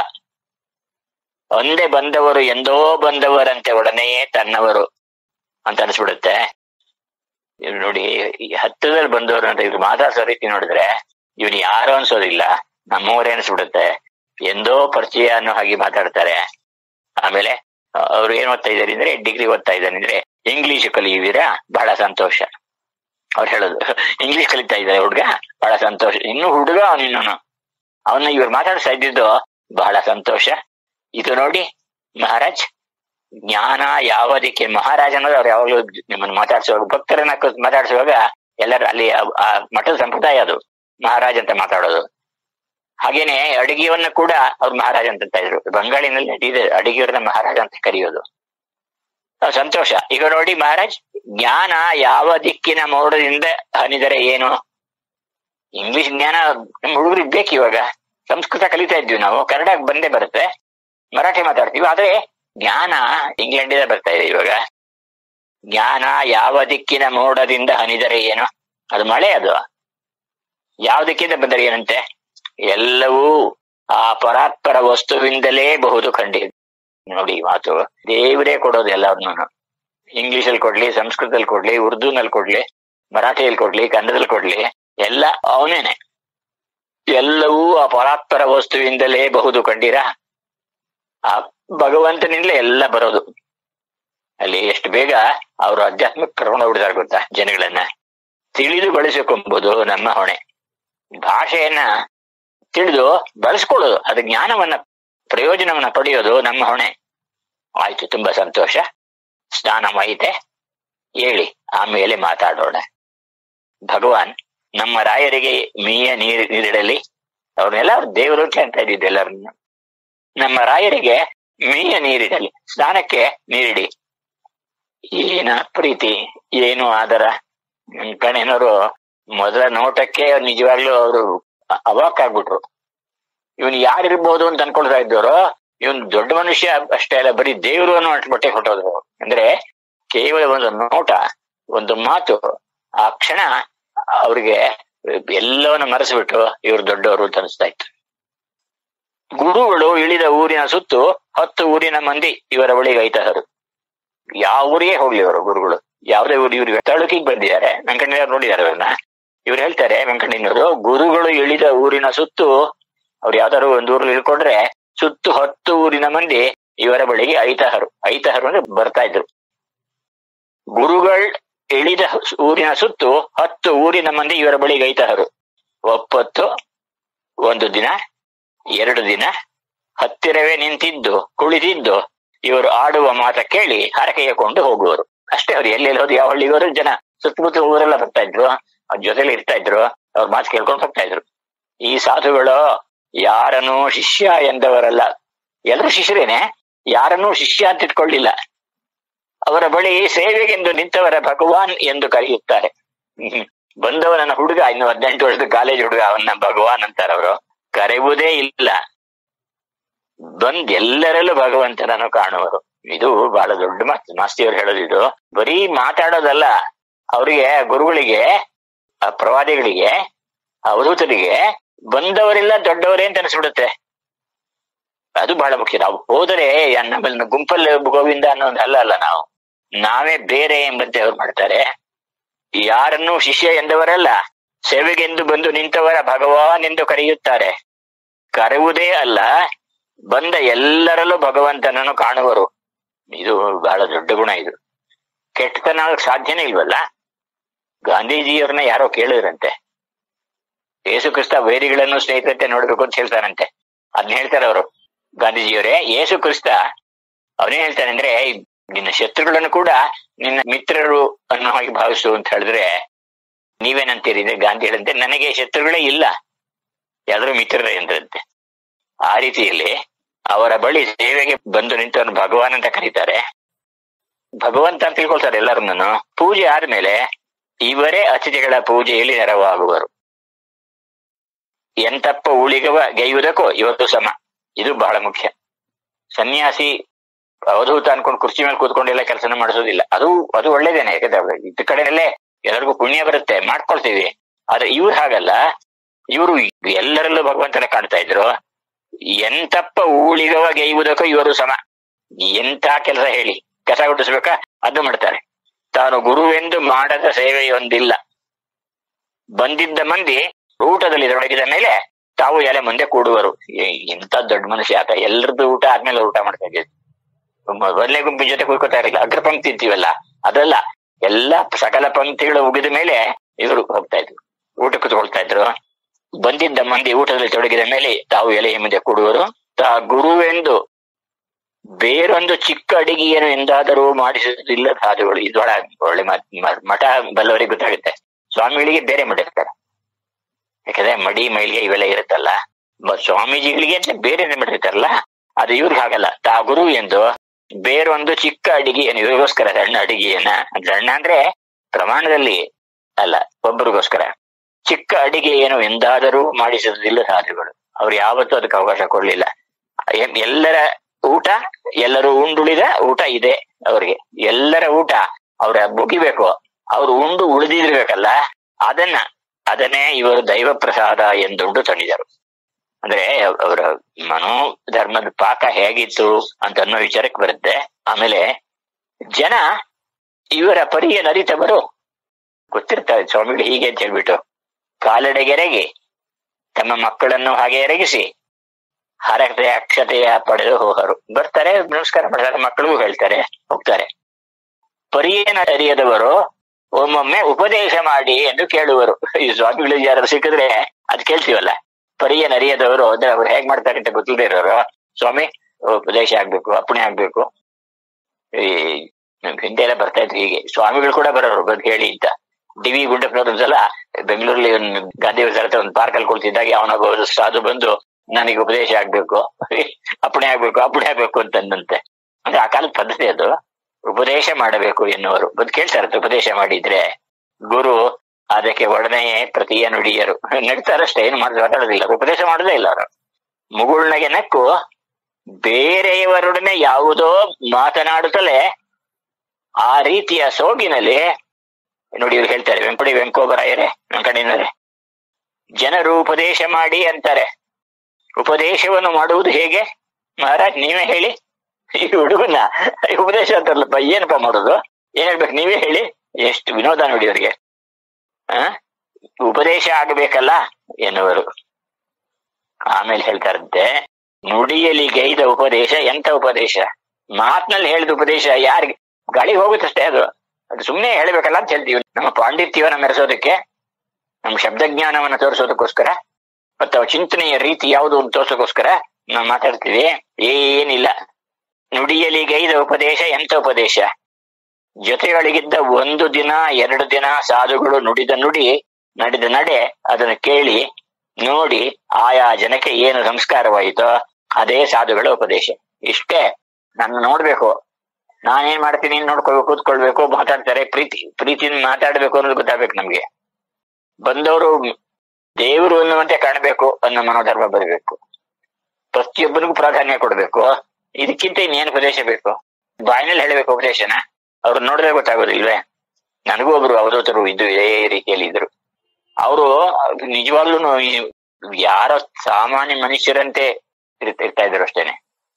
ಒಂದೇ ಬಂದವರು ಎಂದೋ ಬಂದವರಂತೆ ಒಡನೆಯೇ ತನ್ನವರು ಅಂತ ಅನ್ಸ್ಬಿಡುತ್ತೆ ಇವ್ರು ನೋಡಿ ಈ ಹತ್ತದಲ್ಲಿ ಬಂದವರು ಅಂತ ಇವ್ರು ಮಾತಾಡ್ಸೋ ರೀತಿ ನೋಡಿದ್ರೆ ಇವನು ಯಾರು ಅನ್ಸೋದಿಲ್ಲ ನಮ್ಮವರೇ ಅನ್ಸ್ಬಿಡುತ್ತೆ ಎಂದೋ ಪರಿಚಯ ಅನ್ನೋ ಹಾಗೆ ಮಾತಾಡ್ತಾರೆ ಆಮೇಲೆ ಅವ್ರು ಏನ್ ಓದ್ತಾ ಇದ್ದಾರೆ ಅಂದ್ರೆ ಡಿಗ್ರಿ ಓದ್ತಾ ಇದ್ದಾನೆ ಅಂದ್ರೆ ಇಂಗ್ಲಿಷ್ ಕಲಿಯುವಿರಾ ಬಹಳ ಸಂತೋಷ ಅವ್ರು ಹೇಳೋದು ಇಂಗ್ಲಿಷ್ ಕಲಿತಾ ಇದ್ದಾರೆ ಹುಡುಗ ಬಹಳ ಸಂತೋಷ ಇನ್ನು ಹುಡುಗ ಅವನಿನ್ನು ಅವನ್ನ ಇವ್ರು ಮಾತಾಡ್ತಾ ಇದ್ದಿದ್ದು ಬಹಳ ಸಂತೋಷ ಇದು ನೋಡಿ ಮಹಾರಾಜ್ ಜ್ಞಾನ ಯಾವದಕ್ಕೆ ಮಹಾರಾಜ ಅನ್ನೋದು ಅವ್ರು ಯಾವಾಗಲೂ ನಿಮ್ಮನ್ನು ಮಾತಾಡ್ಸುವಾಗ ಭಕ್ತರನ್ನ ಕೂತ್ ಮಾತಾಡ್ಸುವಾಗ ಎಲ್ಲರೂ ಅಲ್ಲಿ ಆ- ಆ ಮಠದ ಸಂಪ್ರದಾಯ ಅದು ಮಹಾರಾಜ್ ಅಂತ ಮಾತಾಡೋದು ಹಾಗೇನೆ ಅಡಿಗೆಯನ್ನ ಕೂಡ ಅವ್ರು ಮಹಾರಾಜ ಅಂತ ಅಂತ ಇದ್ರು ಬಂಗಾಳಿನಲ್ಲಿ ನಡೀದೆ ಅಡಿಗೆಯವ್ರನ್ನ ಮಹಾರಾಜ ಅಂತ ಕರೆಯೋದು ಆ, ಸಂತೋಷ ಈಗ ನೋಡಿ ಮಹಾರಾಜ್ ಜ್ಞಾನ ಯಾವ ದಿಕ್ಕಿನ ಮೋಡದಿಂದ ಹನಿದರೆ ಏನು ಇಂಗ್ಲಿಷ್ ಜ್ಞಾನ ನಮ್ಮ ಹುಡುಗರಿಗೆ ಬೇಕು ಇವಾಗ ಸಂಸ್ಕೃತ ಕಲಿತಾ ಇದ್ವಿ ನಾವು ಕನ್ನಡ ಬಂದೇ ಬರುತ್ತೆ ಮರಾಠಿ ಮಾತಾಡ್ತೀವಿ ಆದ್ರೆ ಜ್ಞಾನ ಇಂಗ್ಲೆಂಡಿಂದ ಬರ್ತಾ ಇದೆ ಇವಾಗ ಜ್ಞಾನ ಯಾವ ದಿಕ್ಕಿನ ಮೋಡದಿಂದ ಹನಿದರೆ ಏನು ಅದು ಮಳೆ ಅದು ಯಾವ ದಿಕ್ಕಿಂದ ಬಂದರೆ ಏನಂತೆ ಎಲ್ಲವೂ ಆ ಪರಾತ್ಪರ ವಸ್ತುವಿಂದಲೇ ಬಹುದು ಖಂಡಿತ ನೋಡಿ ಈ ಮಾತು ದೇವರೇ ಕೊಡೋದು ಎಲ್ಲಾರ್ನು ಇಂಗ್ಲಿಷ್ ಕೊಡ್ಲಿ ಸಂಸ್ಕೃತದಲ್ಲಿ ಕೊಡ್ಲಿ ಉರ್ದುನಲ್ಲಿ ಕೊಡ್ಲಿ ಮರಾಠಿಯಲ್ಲಿ ಕೊಡ್ಲಿ ಕನ್ನಡದಲ್ಲಿ ಕೊಡ್ಲಿ ಎಲ್ಲ ಅವನೇನೆ ಎಲ್ಲವೂ ಆ ಪರಾತ್ಪರ ವಸ್ತುವಿಂದಲೇ ಬಹುದು ಕಂಡಿರ ಆ ಭಗವಂತನಿಂದಲೇ ಎಲ್ಲ ಬರೋದು ಅಲ್ಲಿ ಎಷ್ಟು ಬೇಗ ಅವರು ಅಧ್ಯಾತ್ಮಕ್ಕೆ ಕರ್ಕೊಂಡು ಬಿಡ್ತಾರೆ ಗೊತ್ತಾ ಜನಗಳನ್ನ ತಿಳಿದು ಬಳಸಿಕೊಂಬುದು ನಮ್ಮ ಹೊಣೆ ಭಾಷೆಯನ್ನ ತಿಳಿದು ಬಳಸ್ಕೊಳ್ಳೋದು ಅದು ಜ್ಞಾನವನ್ನ ಪ್ರಯೋಜನವನ್ನ ಪಡೆಯೋದು ನಮ್ಮ ಹೊಣೆ ಆಯ್ತು ತುಂಬಾ ಸಂತೋಷ ಸ್ನಾನ ಐತೆ ಹೇಳಿ ಆಮೇಲೆ ಮಾತಾಡೋಣ ಭಗವಾನ್ ನಮ್ಮ ರಾಯರಿಗೆ ಮೀಯ ನೀರ್ ನೀರಿಡಲಿ ಅವ್ರನ್ನೆಲ್ಲ ಅವ್ರ ದೇವರು ಅಂತ ಇದ್ದಿದ್ದು ಎಲ್ಲರನ್ನ ನಮ್ಮ ರಾಯರಿಗೆ ಮೀಯ ನೀರಿಡಲಿ ಸ್ನಾನಕ್ಕೆ ನೀರಿಡಿ ಏನ ಪ್ರೀತಿ ಏನು ಆದರ ಗಣೇನವರು ಮೊದಲ ನೋಟಕ್ಕೆ ನಿಜವಾಗ್ಲೂ ಅವರು ಅವಾಕ್ ಆಗ್ಬಿಟ್ರು ಇವನ್ ಯಾರಿರ್ಬೋದು ಅಂತ ಅನ್ಕೊಳ್ತಾ ಇದ್ದವರು ಇವನ್ ದೊಡ್ಡ ಮನುಷ್ಯ ಅಷ್ಟೇ ಅಲ್ಲ ಬರೀ ದೇವರು ಅನ್ನೋ ಬಟ್ಟೆ ಕೊಟ್ಟೋದ್ರು ಅಂದ್ರೆ ಕೇವಲ ಒಂದು ನೋಟ ಒಂದು ಮಾತು ಆ ಕ್ಷಣ ಅವ್ರಿಗೆ ಎಲ್ಲವನ್ನ ಮರೆಸ್ಬಿಟ್ಟು ಇವ್ರು ದೊಡ್ಡವರು ಅಂತ ಅನಿಸ್ತಾ ಇತ್ತು ಗುರುಗಳು ಇಳಿದ ಊರಿನ ಸುತ್ತು ಹತ್ತು ಊರಿನ ಮಂದಿ ಇವರ ಬಳಿಗೆ ಐತಹರು ಯಾವ ಊರಿಗೆ ಹೋಗ್ಲಿ ಅವರು ಗುರುಗಳು ಯಾವುದೇ ಊರು ಇವ್ರಿಗೆ ತಾಲೂಕಿಗೆ ಬಂದಿದ್ದಾರೆ ವೆಂಕಣ್ಣಯ್ಯವ್ರು ನೋಡಿದ್ದಾರೆ ಅವ್ರನ್ನ ಇವ್ರು ಹೇಳ್ತಾರೆ ವೆಂಕಣ್ಣಯ್ಯನವರು ಗುರುಗಳು ಇಳಿದ ಊರಿನ ಸುತ್ತು ಅವ್ರು ಯಾವ್ದಾದ್ರು ಒಂದು ಊರಲ್ಲಿ ಇಳ್ಕೊಂಡ್ರೆ ಸುತ್ತು ಹತ್ತು ಊರಿನ ಮಂದಿ ಇವರ ಬಳಿಗೆ ಐತಹರು ಐತಹರು ಅಂದ್ರೆ ಬರ್ತಾ ಇದ್ರು ಗುರುಗಳ್ ಇಳಿದ ಊರಿನ ಸುತ್ತು ಹತ್ತು ಊರಿನ ಮಂದಿ ಇವರ ಬಳಿಗೆ ಐತಹರು ಒಪ್ಪತ್ತು ಒಂದು ದಿನ ಎರಡು ದಿನ ಹತ್ತಿರವೇ ನಿಂತಿದ್ದು ಕುಳಿತಿದ್ದು ಇವರು ಆಡುವ ಮಾತ ಕೇಳಿ ಹರಕೆಯ ಕೊಂಡು ಹೋಗುವರು ಅಷ್ಟೇ ಅವ್ರು ಎಲ್ಲೆಲ್ಲಿ ಹೋದ್ರು ಯಾವ ಹಳ್ಳಿಗೋರು ಜನ ಸುತ್ತಮುತ್ತ ಊರೆಲ್ಲ ಬರ್ತಾ ಇದ್ರು ಅವ್ರ ಜೊತೆಲಿ ಇರ್ತಾ ಇದ್ರು ಅವ್ರ ಮಾತು ಕೇಳ್ಕೊಂಡು ಹೋಗ್ತಾ ಇದ್ರು ಈ ಸಾಧುಗಳು ಯಾರನ್ನೂ ಶಿಷ್ಯ ಎಂದವರಲ್ಲ ಎಲ್ಲರೂ ಶಿಷ್ಯರೇನೆ ಯಾರನ್ನೂ ಶಿಷ್ಯ ಅಂತ ಇಟ್ಕೊಳ್ಳಿಲ್ಲ ಅವರ ಬಳಿ ಸೇವೆಗೆಂದು ನಿಂತವರ ಭಗವಾನ್ ಎಂದು ಕರೆಯುತ್ತಾರೆ ಹ್ಮ್. ಬಂದವನನ್ನ ಹುಡುಗ ಇನ್ನು ಹದಿನೆಂಟು ವರ್ಷದ ಕಾಲೇಜ್ ಹುಡುಗ ಅವನ್ನ ಭಗವಾನ್ ಅಂತಾರೆ ಅವರು ಕರೆಯುವುದೇ ಇಲ್ಲ ಬಂದ್ ಎಲ್ಲರಲ್ಲೂ ಭಗವಂತನನ್ನು ಕಾಣುವರು ಇದು ಬಹಳ ದೊಡ್ಡ ಮಾತು ಮಾಸ್ತಿಯವರು ಹೇಳೋದು ಇದು ಬರೀ ಮಾತಾಡೋದಲ್ಲ ಅವರಿಗೆ ಗುರುಗಳಿಗೆ ಆ ಪ್ರವಾದಿಗಳಿಗೆ ಅವಧೂತರಿಗೆ ಬಂದವರೆಲ್ಲ ದೊಡ್ಡವರೇ ಅಂತ ಅನಿಸ್ಬಿಡುತ್ತೆ ಅದು ಬಹಳ ಮುಖ್ಯ ನಾವು ಹೋದರೆ ನಮ್ಮಲ್ಲಿ ಗುಂಪಲ್ಲಿ ಗೋವಿಂದ ಅನ್ನೋದು ಅಲ್ಲ ಅಲ್ಲ ನಾವು ನಾವೇ ಬೇರೆ ಎಂಬಂತೆ ಅವ್ರು ಮಾಡ್ತಾರೆ ಯಾರನ್ನೂ ಶಿಷ್ಯ ಎಂದವರಲ್ಲ ಸೇವೆಗೆಂದು ಬಂದು ನಿಂತವರ ಭಗವಾನ್ ಎಂದು ಕರೆಯುತ್ತಾರೆ ಕರೆಯುವುದೇ ಅಲ್ಲ ಬಂದ ಎಲ್ಲರಲ್ಲೂ ಭಗವಂತನನ್ನು ಕಾಣುವರು ಇದು ಬಹಳ ದೊಡ್ಡ ಗುಣ ಇದು ಕೆಟ್ಟತನ ಆಗಕ್ ಸಾಧ್ಯನೇ ಇಲ್ವಲ್ಲ ಗಾಂಧೀಜಿಯವ್ರನ್ನ ಯಾರೋ ಕೇಳಿದ್ರಂತೆ ಯೇಸು ಕ್ರಿಸ್ತ ವೈರಿಗಳನ್ನು ಸ್ನೇಹಿತರಂತೆ ನೋಡ್ಬೇಕು ಅಂತ ಹೇಳ್ತಾರಂತೆ ಅದನ್ನ ಹೇಳ್ತಾರೆ ಅವರು ಗಾಂಧೀಜಿಯವರೇ ಯೇಸು ಕ್ರಿಸ್ತ ಅವನೇ ಹೇಳ್ತಾನೆ ಅಂದ್ರೆ ನಿನ್ನ ಶತ್ರುಗಳನ್ನು ಕೂಡ ನಿನ್ನ ಮಿತ್ರರು ಅನ್ನೋ ಹಾಗೆ ಭಾವಿಸು ಅಂತ ಹೇಳಿದ್ರೆ ನೀವೇನಂತೀರಿ ಅಂದ್ರೆ ಗಾಂಧಿ ಹೇಳಂತೆ ನನಗೆ ಶತ್ರುಗಳೇ ಇಲ್ಲ ಎಲ್ಲರೂ ಮಿತ್ರರೇ ಎಂದ್ರಂತೆ ಆ ರೀತಿಯಲ್ಲಿ ಅವರ ಬಳಿ ಸೇವೆಗೆ ಬಂದು ನಿಂತವನು ಭಗವಾನ್ ಅಂತ ಕರೀತಾರೆ ಭಗವಂತ ಅಂತ ತಿಳ್ಕೊಳ್ತಾರೆ ಎಲ್ಲರನ್ನೂ ಪೂಜೆ ಆದ್ಮೇಲೆ ಇವರೇ ಅತಿಥಿಗಳ ಪೂಜೆಯಲ್ಲಿ ನೆರವಾಗುವರು ಎಂತಪ್ಪ ಉಳಿಗವ ಗೈಯುವುದಕ್ಕೂ ಇವತ್ತು ಸಮ ಇದು ಬಹಳ ಮುಖ್ಯ ಸನ್ಯಾಸಿ ಅವಧೂತ ಅನ್ಕೊಂಡು ಕುರ್ಚಿ ಮೇಲೆ ಕೂತ್ಕೊಂಡೆಲ್ಲ ಕೆಲಸನ ಮಾಡಿಸೋದಿಲ್ಲ ಅದು ಅದು ಒಳ್ಳೇದೇನೆ ಯಾಕಂದ್ರೆ ಇದ್ದ ಕಡೆನಲ್ಲೇ ಎಲ್ಲರಿಗೂ ಪುಣ್ಯ ಬರುತ್ತೆ ಮಾಡ್ಕೊಳ್ತೀವಿ ಆದ್ರೆ ಇವ್ರು ಹಾಗಲ್ಲ ಇವರು ಎಲ್ಲರಲ್ಲೂ ಭಗವಂತನ ಕಾಣ್ತಾ ಇದ್ರು ಎಂತಪ್ಪ ಊಳಿಗವ ಗೈಯುವುದಕ್ಕೂ ಇವರು ಸಮ ಎಂತ ಕೆಲಸ ಹೇಳಿ ಕಸ ಗುಡಿಸ್ಬೇಕಾ ಅದು ಮಾಡ್ತಾರೆ ತಾನು ಗುರುವೆಂದು ಮಾಡದ ಸೇವೆಯೊಂದಿಲ್ಲ ಬಂದಿದ್ದ ಮಂದಿ ಊಟದಲ್ಲಿ ತೊಡಗಿದ ಮೇಲೆ ತಾವು ಎಲೆ ಮುಂದೆ ಕೂಡುವರು ಎ- ಎಂತ ದೊಡ್ಡ ಮನುಷ್ಯ ಆತ ಎಲ್ಲರದ್ದು ಊಟ ಆದ್ಮೇಲೆ ಊಟ ಮಾಡ್ತಾ ಇದ್ದೀವಿ ಮೊದಲನೇ ಗುಂಪಿನ ಜೊತೆ ಕೂತ್ಕೋತಾ ಇರಲಿಲ್ಲ ಅಗ್ರ ಪಂಕ್ತಿ ಇರ್ತೀವಲ್ಲ ಅದಲ್ಲ ಎಲ್ಲ ಸಕಲ ಪಂಕ್ತಿಗಳು ಮುಗಿದ ಮೇಲೆ ಇವರು ಹೋಗ್ತಾ ಇದ್ರು ಊಟ ಕೂತ್ಕೊಳ್ತಾ ಇದ್ರು ಬಂದಿದ್ದ ಮಂದಿ ಊಟದಲ್ಲಿ ತೊಡಗಿದ ಮೇಲೆ ತಾವು ಎಲೆಯ ಮುಂದೆ ಕೂಡುವರು ತಾ ಗುರುವೆಂದು ಬೇರೊಂದು ಚಿಕ್ಕ ಅಡಿಗೆಯನ್ನು ಎಂದಾದರೂ ಮಾಡಿಸುವುದಿಲ್ಲ ಸಾಧುಗಳು ಇದು ಬಹಳ ಒಳ್ಳೆ ಮಾತ್- ಮ- ಮಠ ಬಲ್ಲವರಿಗೆ ಗೊತ್ತಾಗುತ್ತೆ ಸ್ವಾಮಿಗಳಿಗೆ ಬೇರೆ ಮಾಡಿರ್ತಾರೆ ಯಾಕಂದ್ರೆ ಮಡಿ ಮೈಲಿಗೆ ಇವೆಲ್ಲ ಇರುತ್ತಲ್ಲ ಮ- ಸ್ವಾಮೀಜಿಗಳಿಗೆ ಅಂತ ಬೇರೆ ಮಾಡಿರ್ತಾರಲ್ಲ ಅದು ಇವ್ರಿಗೆ ಹಾಗಲ್ಲ ತಾ ಗುರು ಎಂದು ಬೇರೊಂದು ಚಿಕ್ಕ ಅಡಿಗೆಯನ್ನು ಇವ್ರಿಗೋಸ್ಕರ ಸಣ್ಣ ಅಡಿಗೆಯನ್ನ ಸಣ್ಣ ಅಂದ್ರೆ ಪ್ರಮಾಣದಲ್ಲಿ ಅಲ್ಲ ಒಬ್ಬರಿಗೋಸ್ಕರ ಚಿಕ್ಕ ಅಡಿಗೆ ಏನು ಎಂದಾದರೂ ಮಾಡಿಸುವುದಿಲ್ಲ ಸಾಧುಗಳು ಅವ್ರು ಯಾವತ್ತೂ ಅದಕ್ಕೆ ಅವಕಾಶ ಕೊಡ್ಲಿಲ್ಲ ಎ- ಎಲ್ಲರ ಊಟ ಎಲ್ಲರೂ ಉಂಡುಳಿದ ಊಟ ಇದೆ ಅವರಿಗೆ ಎಲ್ಲರ ಊಟ ಅವ್ರ ಮುಗಿಬೇಕು ಅವ್ರು ಉಂಡು ಉಳಿದಿರ್ಬೇಕಲ್ಲ ಅದನ್ನ ಅದನ್ನೇ ಇವರು ದೈವ ಪ್ರಸಾದ ಎಂದುಂಡು ತಂದಿದರು ಅಂದ್ರೆ ಅವರ ಮನೋಧರ್ಮದ ಪಾಕ ಹೇಗಿತ್ತು ಅಂತ ಅನ್ನೋ ವಿಚಾರಕ್ಕೆ ಬರುತ್ತೆ ಆಮೇಲೆ ಜನ ಇವರ ಪರಿಯ ನರಿತವರು ಗೊತ್ತಿರ್ತಾರೆ ಸ್ವಾಮಿಗಳು ಹೀಗೆ ಅಂತ ಹೇಳ್ಬಿಟ್ಟು ಕಾಲಡೆಗೆರೆಗೆ ತಮ್ಮ ಮಕ್ಕಳನ್ನು ಹಾಗೆ ಎರಗಿಸಿ ಹರತೆ ಅಕ್ಷತೆಯ ಪಡೆದು ಹೋಗರು ಬರ್ತಾರೆ ನಮಸ್ಕಾರ ಮಾಡ್ತಾರೆ ಮಕ್ಕಳಿಗೂ ಹೇಳ್ತಾರೆ ಹೋಗ್ತಾರೆ ಪರಿಯೇನ ಅರಿಯದವರು ಒಮ್ಮೊಮ್ಮೆ ಉಪದೇಶ ಮಾಡಿ ಎಂದು ಕೇಳುವರು ಈ ಸ್ವಾಮಿಗಳು ಯಾರು ಸಿಕ್ಕಿದ್ರೆ ಅದ್ ಕೇಳ್ತೀವಲ್ಲ ಪರಿಯೇನ ಅರಿಯದವರು ಅಂದ್ರೆ ಅವ್ರು ಹೇಗ್ ಮಾಡ್ತಾರೆ ಅಂತ ಗೊತ್ತಿಲ್ಲದೆ ಇರೋರು ಸ್ವಾಮಿ ಉಪದೇಶ ಆಗ್ಬೇಕು ಅಪ್ಪಣೆ ಆಗ್ಬೇಕು ಈ ನಮ್ ಹಿಂದೆ ಎಲ್ಲ ಬರ್ತಾ ಇದ್ರು ಹೀಗೆ ಸ್ವಾಮಿಗಳು ಕೂಡ ಬರೋರು ಬಂದು ಹೇಳಿ ಅಂತ ಡಿ ವಿ ಗುಂಡಪ್ಪನವ್ರು ಒಂದ್ಸಲ ಬೆಂಗಳೂರಲ್ಲಿ ಒಂದು ಗಾಂಧಿ ಹತ್ರ ಒಂದು ಪಾರ್ಕ್ ಅಲ್ಲಿ ಕುಳಿತಿದ್ದಾಗ ಅವನೊಬ್ಬ ಸಾಧು ಬಂದು ನನಗೆ ಉಪದೇಶ ಆಗ್ಬೇಕು ಅಪ್ಪಣೆ ಆಗ್ಬೇಕು ಅಪ್ಪಣೆ ಆಗ್ಬೇಕು ಅಂತಂದಂತೆ ಅಂದ್ರೆ ಆ ಕಾಲದ ಪದ್ಧತಿ ಅದು ಉಪದೇಶ ಮಾಡಬೇಕು ಎನ್ನುವರು ಬಂದು ಕೇಳ್ತಾರೆ ಉಪದೇಶ ಮಾಡಿದ್ರೆ ಗುರು ಅದಕ್ಕೆ ಒಡನೆಯೇ ಪ್ರತಿಯ ನುಡಿಯರು ನಗ್ತಾರಷ್ಟೇ ಏನು ಮಾಡಿದ್ರೆ ಮಾತಾಡೋದಿಲ್ಲ ಉಪದೇಶ ಮಾಡೋದೇ ಇಲ್ಲ ಅವರು ಮುಗುಳ್ನಗೆ ನಕ್ಕು ಬೇರೆಯವರೊಡನೆ ಯಾವುದೋ ಮಾತನಾಡುತ್ತಲೇ ಆ ರೀತಿಯ ಸೋಗಿನಲ್ಲಿ ನೋಡಿ ಇವ್ರು ಹೇಳ್ತಾರೆ ವೆಂಕಡಿ ವೆಂಕೋಬರಾಯರೇ ವೆಂಕಣ್ಣನವರೇ ಜನರು ಉಪದೇಶ ಮಾಡಿ ಅಂತಾರೆ ಉಪದೇಶವನ್ನು ಮಾಡುವುದು ಹೇಗೆ ಮಹಾರಾಜ್ ನೀವೇ ಹೇಳಿ ಈ ಹುಡುಗನ ಉಪದೇಶ ಅಂತಾರಲ್ಲಪ್ಪ ಏನಪ್ಪ ಮಾಡೋದು ಏನ್ ಹೇಳ್ಬೇಕು ನೀವೇ ಹೇಳಿ ಎಷ್ಟು ವಿನೋದ ನೋಡಿ ಅವ್ರಿಗೆ ಆ ಉಪದೇಶ ಆಗಬೇಕಲ್ಲ ಎನ್ನುವರು ಆಮೇಲೆ ಹೇಳ್ತಾರಂತೆ ನುಡಿಯಲ್ಲಿ ಗೈದ ಉಪದೇಶ ಎಂತ ಉಪದೇಶ ಮಾತಿನಲ್ಲಿ ಹೇಳಿದ ಉಪದೇಶ ಯಾರಿಗೆ ಗಾಳಿಗೆ ಹೋಗುತ್ತಷ್ಟೇ ಅದು ಅದು ಸುಮ್ಮನೆ ಹೇಳ್ಬೇಕಲ್ಲ ಅಂತ ಹೇಳ್ತೀವಿ ನಮ್ಮ ಪಾಂಡಿತ್ಯವನ್ನ ಮೆರೆಸೋದಕ್ಕೆ ನಮ್ಮ ಶಬ್ದಜ್ಞಾನವನ್ನ ತೋರಿಸೋದಕ್ಕೋಸ್ಕರ ಮತ್ತು ಅವ ಚಿಂತನೆಯ ರೀತಿ ಯಾವುದು ಅಂತ ತೋರ್ಸೋಕ್ಕೋಸ್ಕರ ನಾವು ಮಾತಾಡ್ತೀವಿ ಏನಿಲ್ಲ ನುಡಿಯಲ್ಲಿ ಗೈದ ಉಪದೇಶ ಎಂತ ಉಪದೇಶ ಜೊತೆಗಳಿಗಿದ್ದ ಒಂದು ದಿನ ಎರಡು ದಿನ ಸಾಧುಗಳು ನುಡಿದ ನುಡಿ ನಡೆದ ನಡೆ ಅದನ್ನು ಕೇಳಿ ನೋಡಿ ಆಯಾ ಜನಕ್ಕೆ ಏನು ಸಂಸ್ಕಾರವಾಯಿತೋ ಅದೇ ಸಾಧುಗಳ ಉಪದೇಶ ಇಷ್ಟೇ ನನ್ನ ನೋಡ್ಬೇಕು ನಾನೇನ್ ಮಾಡ್ತೀನಿ ನೋಡ್ಕೊಳ್ಬೇಕು ಕೂತ್ಕೊಳ್ಬೇಕು ಮಾತಾಡ್ತಾರೆ ಪ್ರೀತಿ ಪ್ರೀತಿಯಿಂದ ಮಾತಾಡ್ಬೇಕು ಅನ್ನೋದು ಗೊತ್ತಾಗ್ಬೇಕು ನಮ್ಗೆ ಬಂದವರು ದೇವರು ಅನ್ನುವಂತೆ ಕಾಣಬೇಕು ಅನ್ನೋ ಮನೋಧರ್ಮ ಬರಬೇಕು ಪ್ರತಿಯೊಬ್ಬರಿಗೂ ಪ್ರಾಧಾನ್ಯ ಕೊಡ್ಬೇಕು ಇದಕ್ಕಿಂತ ಇನ್ನೇನು ಉಪದೇಶ ಬೇಕು ಬಾಯಿನಲ್ಲಿ ಹೇಳಬೇಕು ಉಪದೇಶನ ಅವ್ರು ನೋಡಿದ್ರೆ ಗೊತ್ತಾಗೋದಿಲ್ವೇ ನನಗೂ ಒಬ್ರು ಅವಧೂತರು ಇದ್ದು ಇದೇ ರೀತಿಯಲ್ಲಿ ಇದ್ರು ಅವರು ನಿಜವಾಗ್ಲೂ ಯಾರ ಸಾಮಾನ್ಯ ಮನುಷ್ಯರಂತೆ ಇರ್ತ- ಇರ್ತಾ ಇದ್ರು ಅಷ್ಟೇನೆ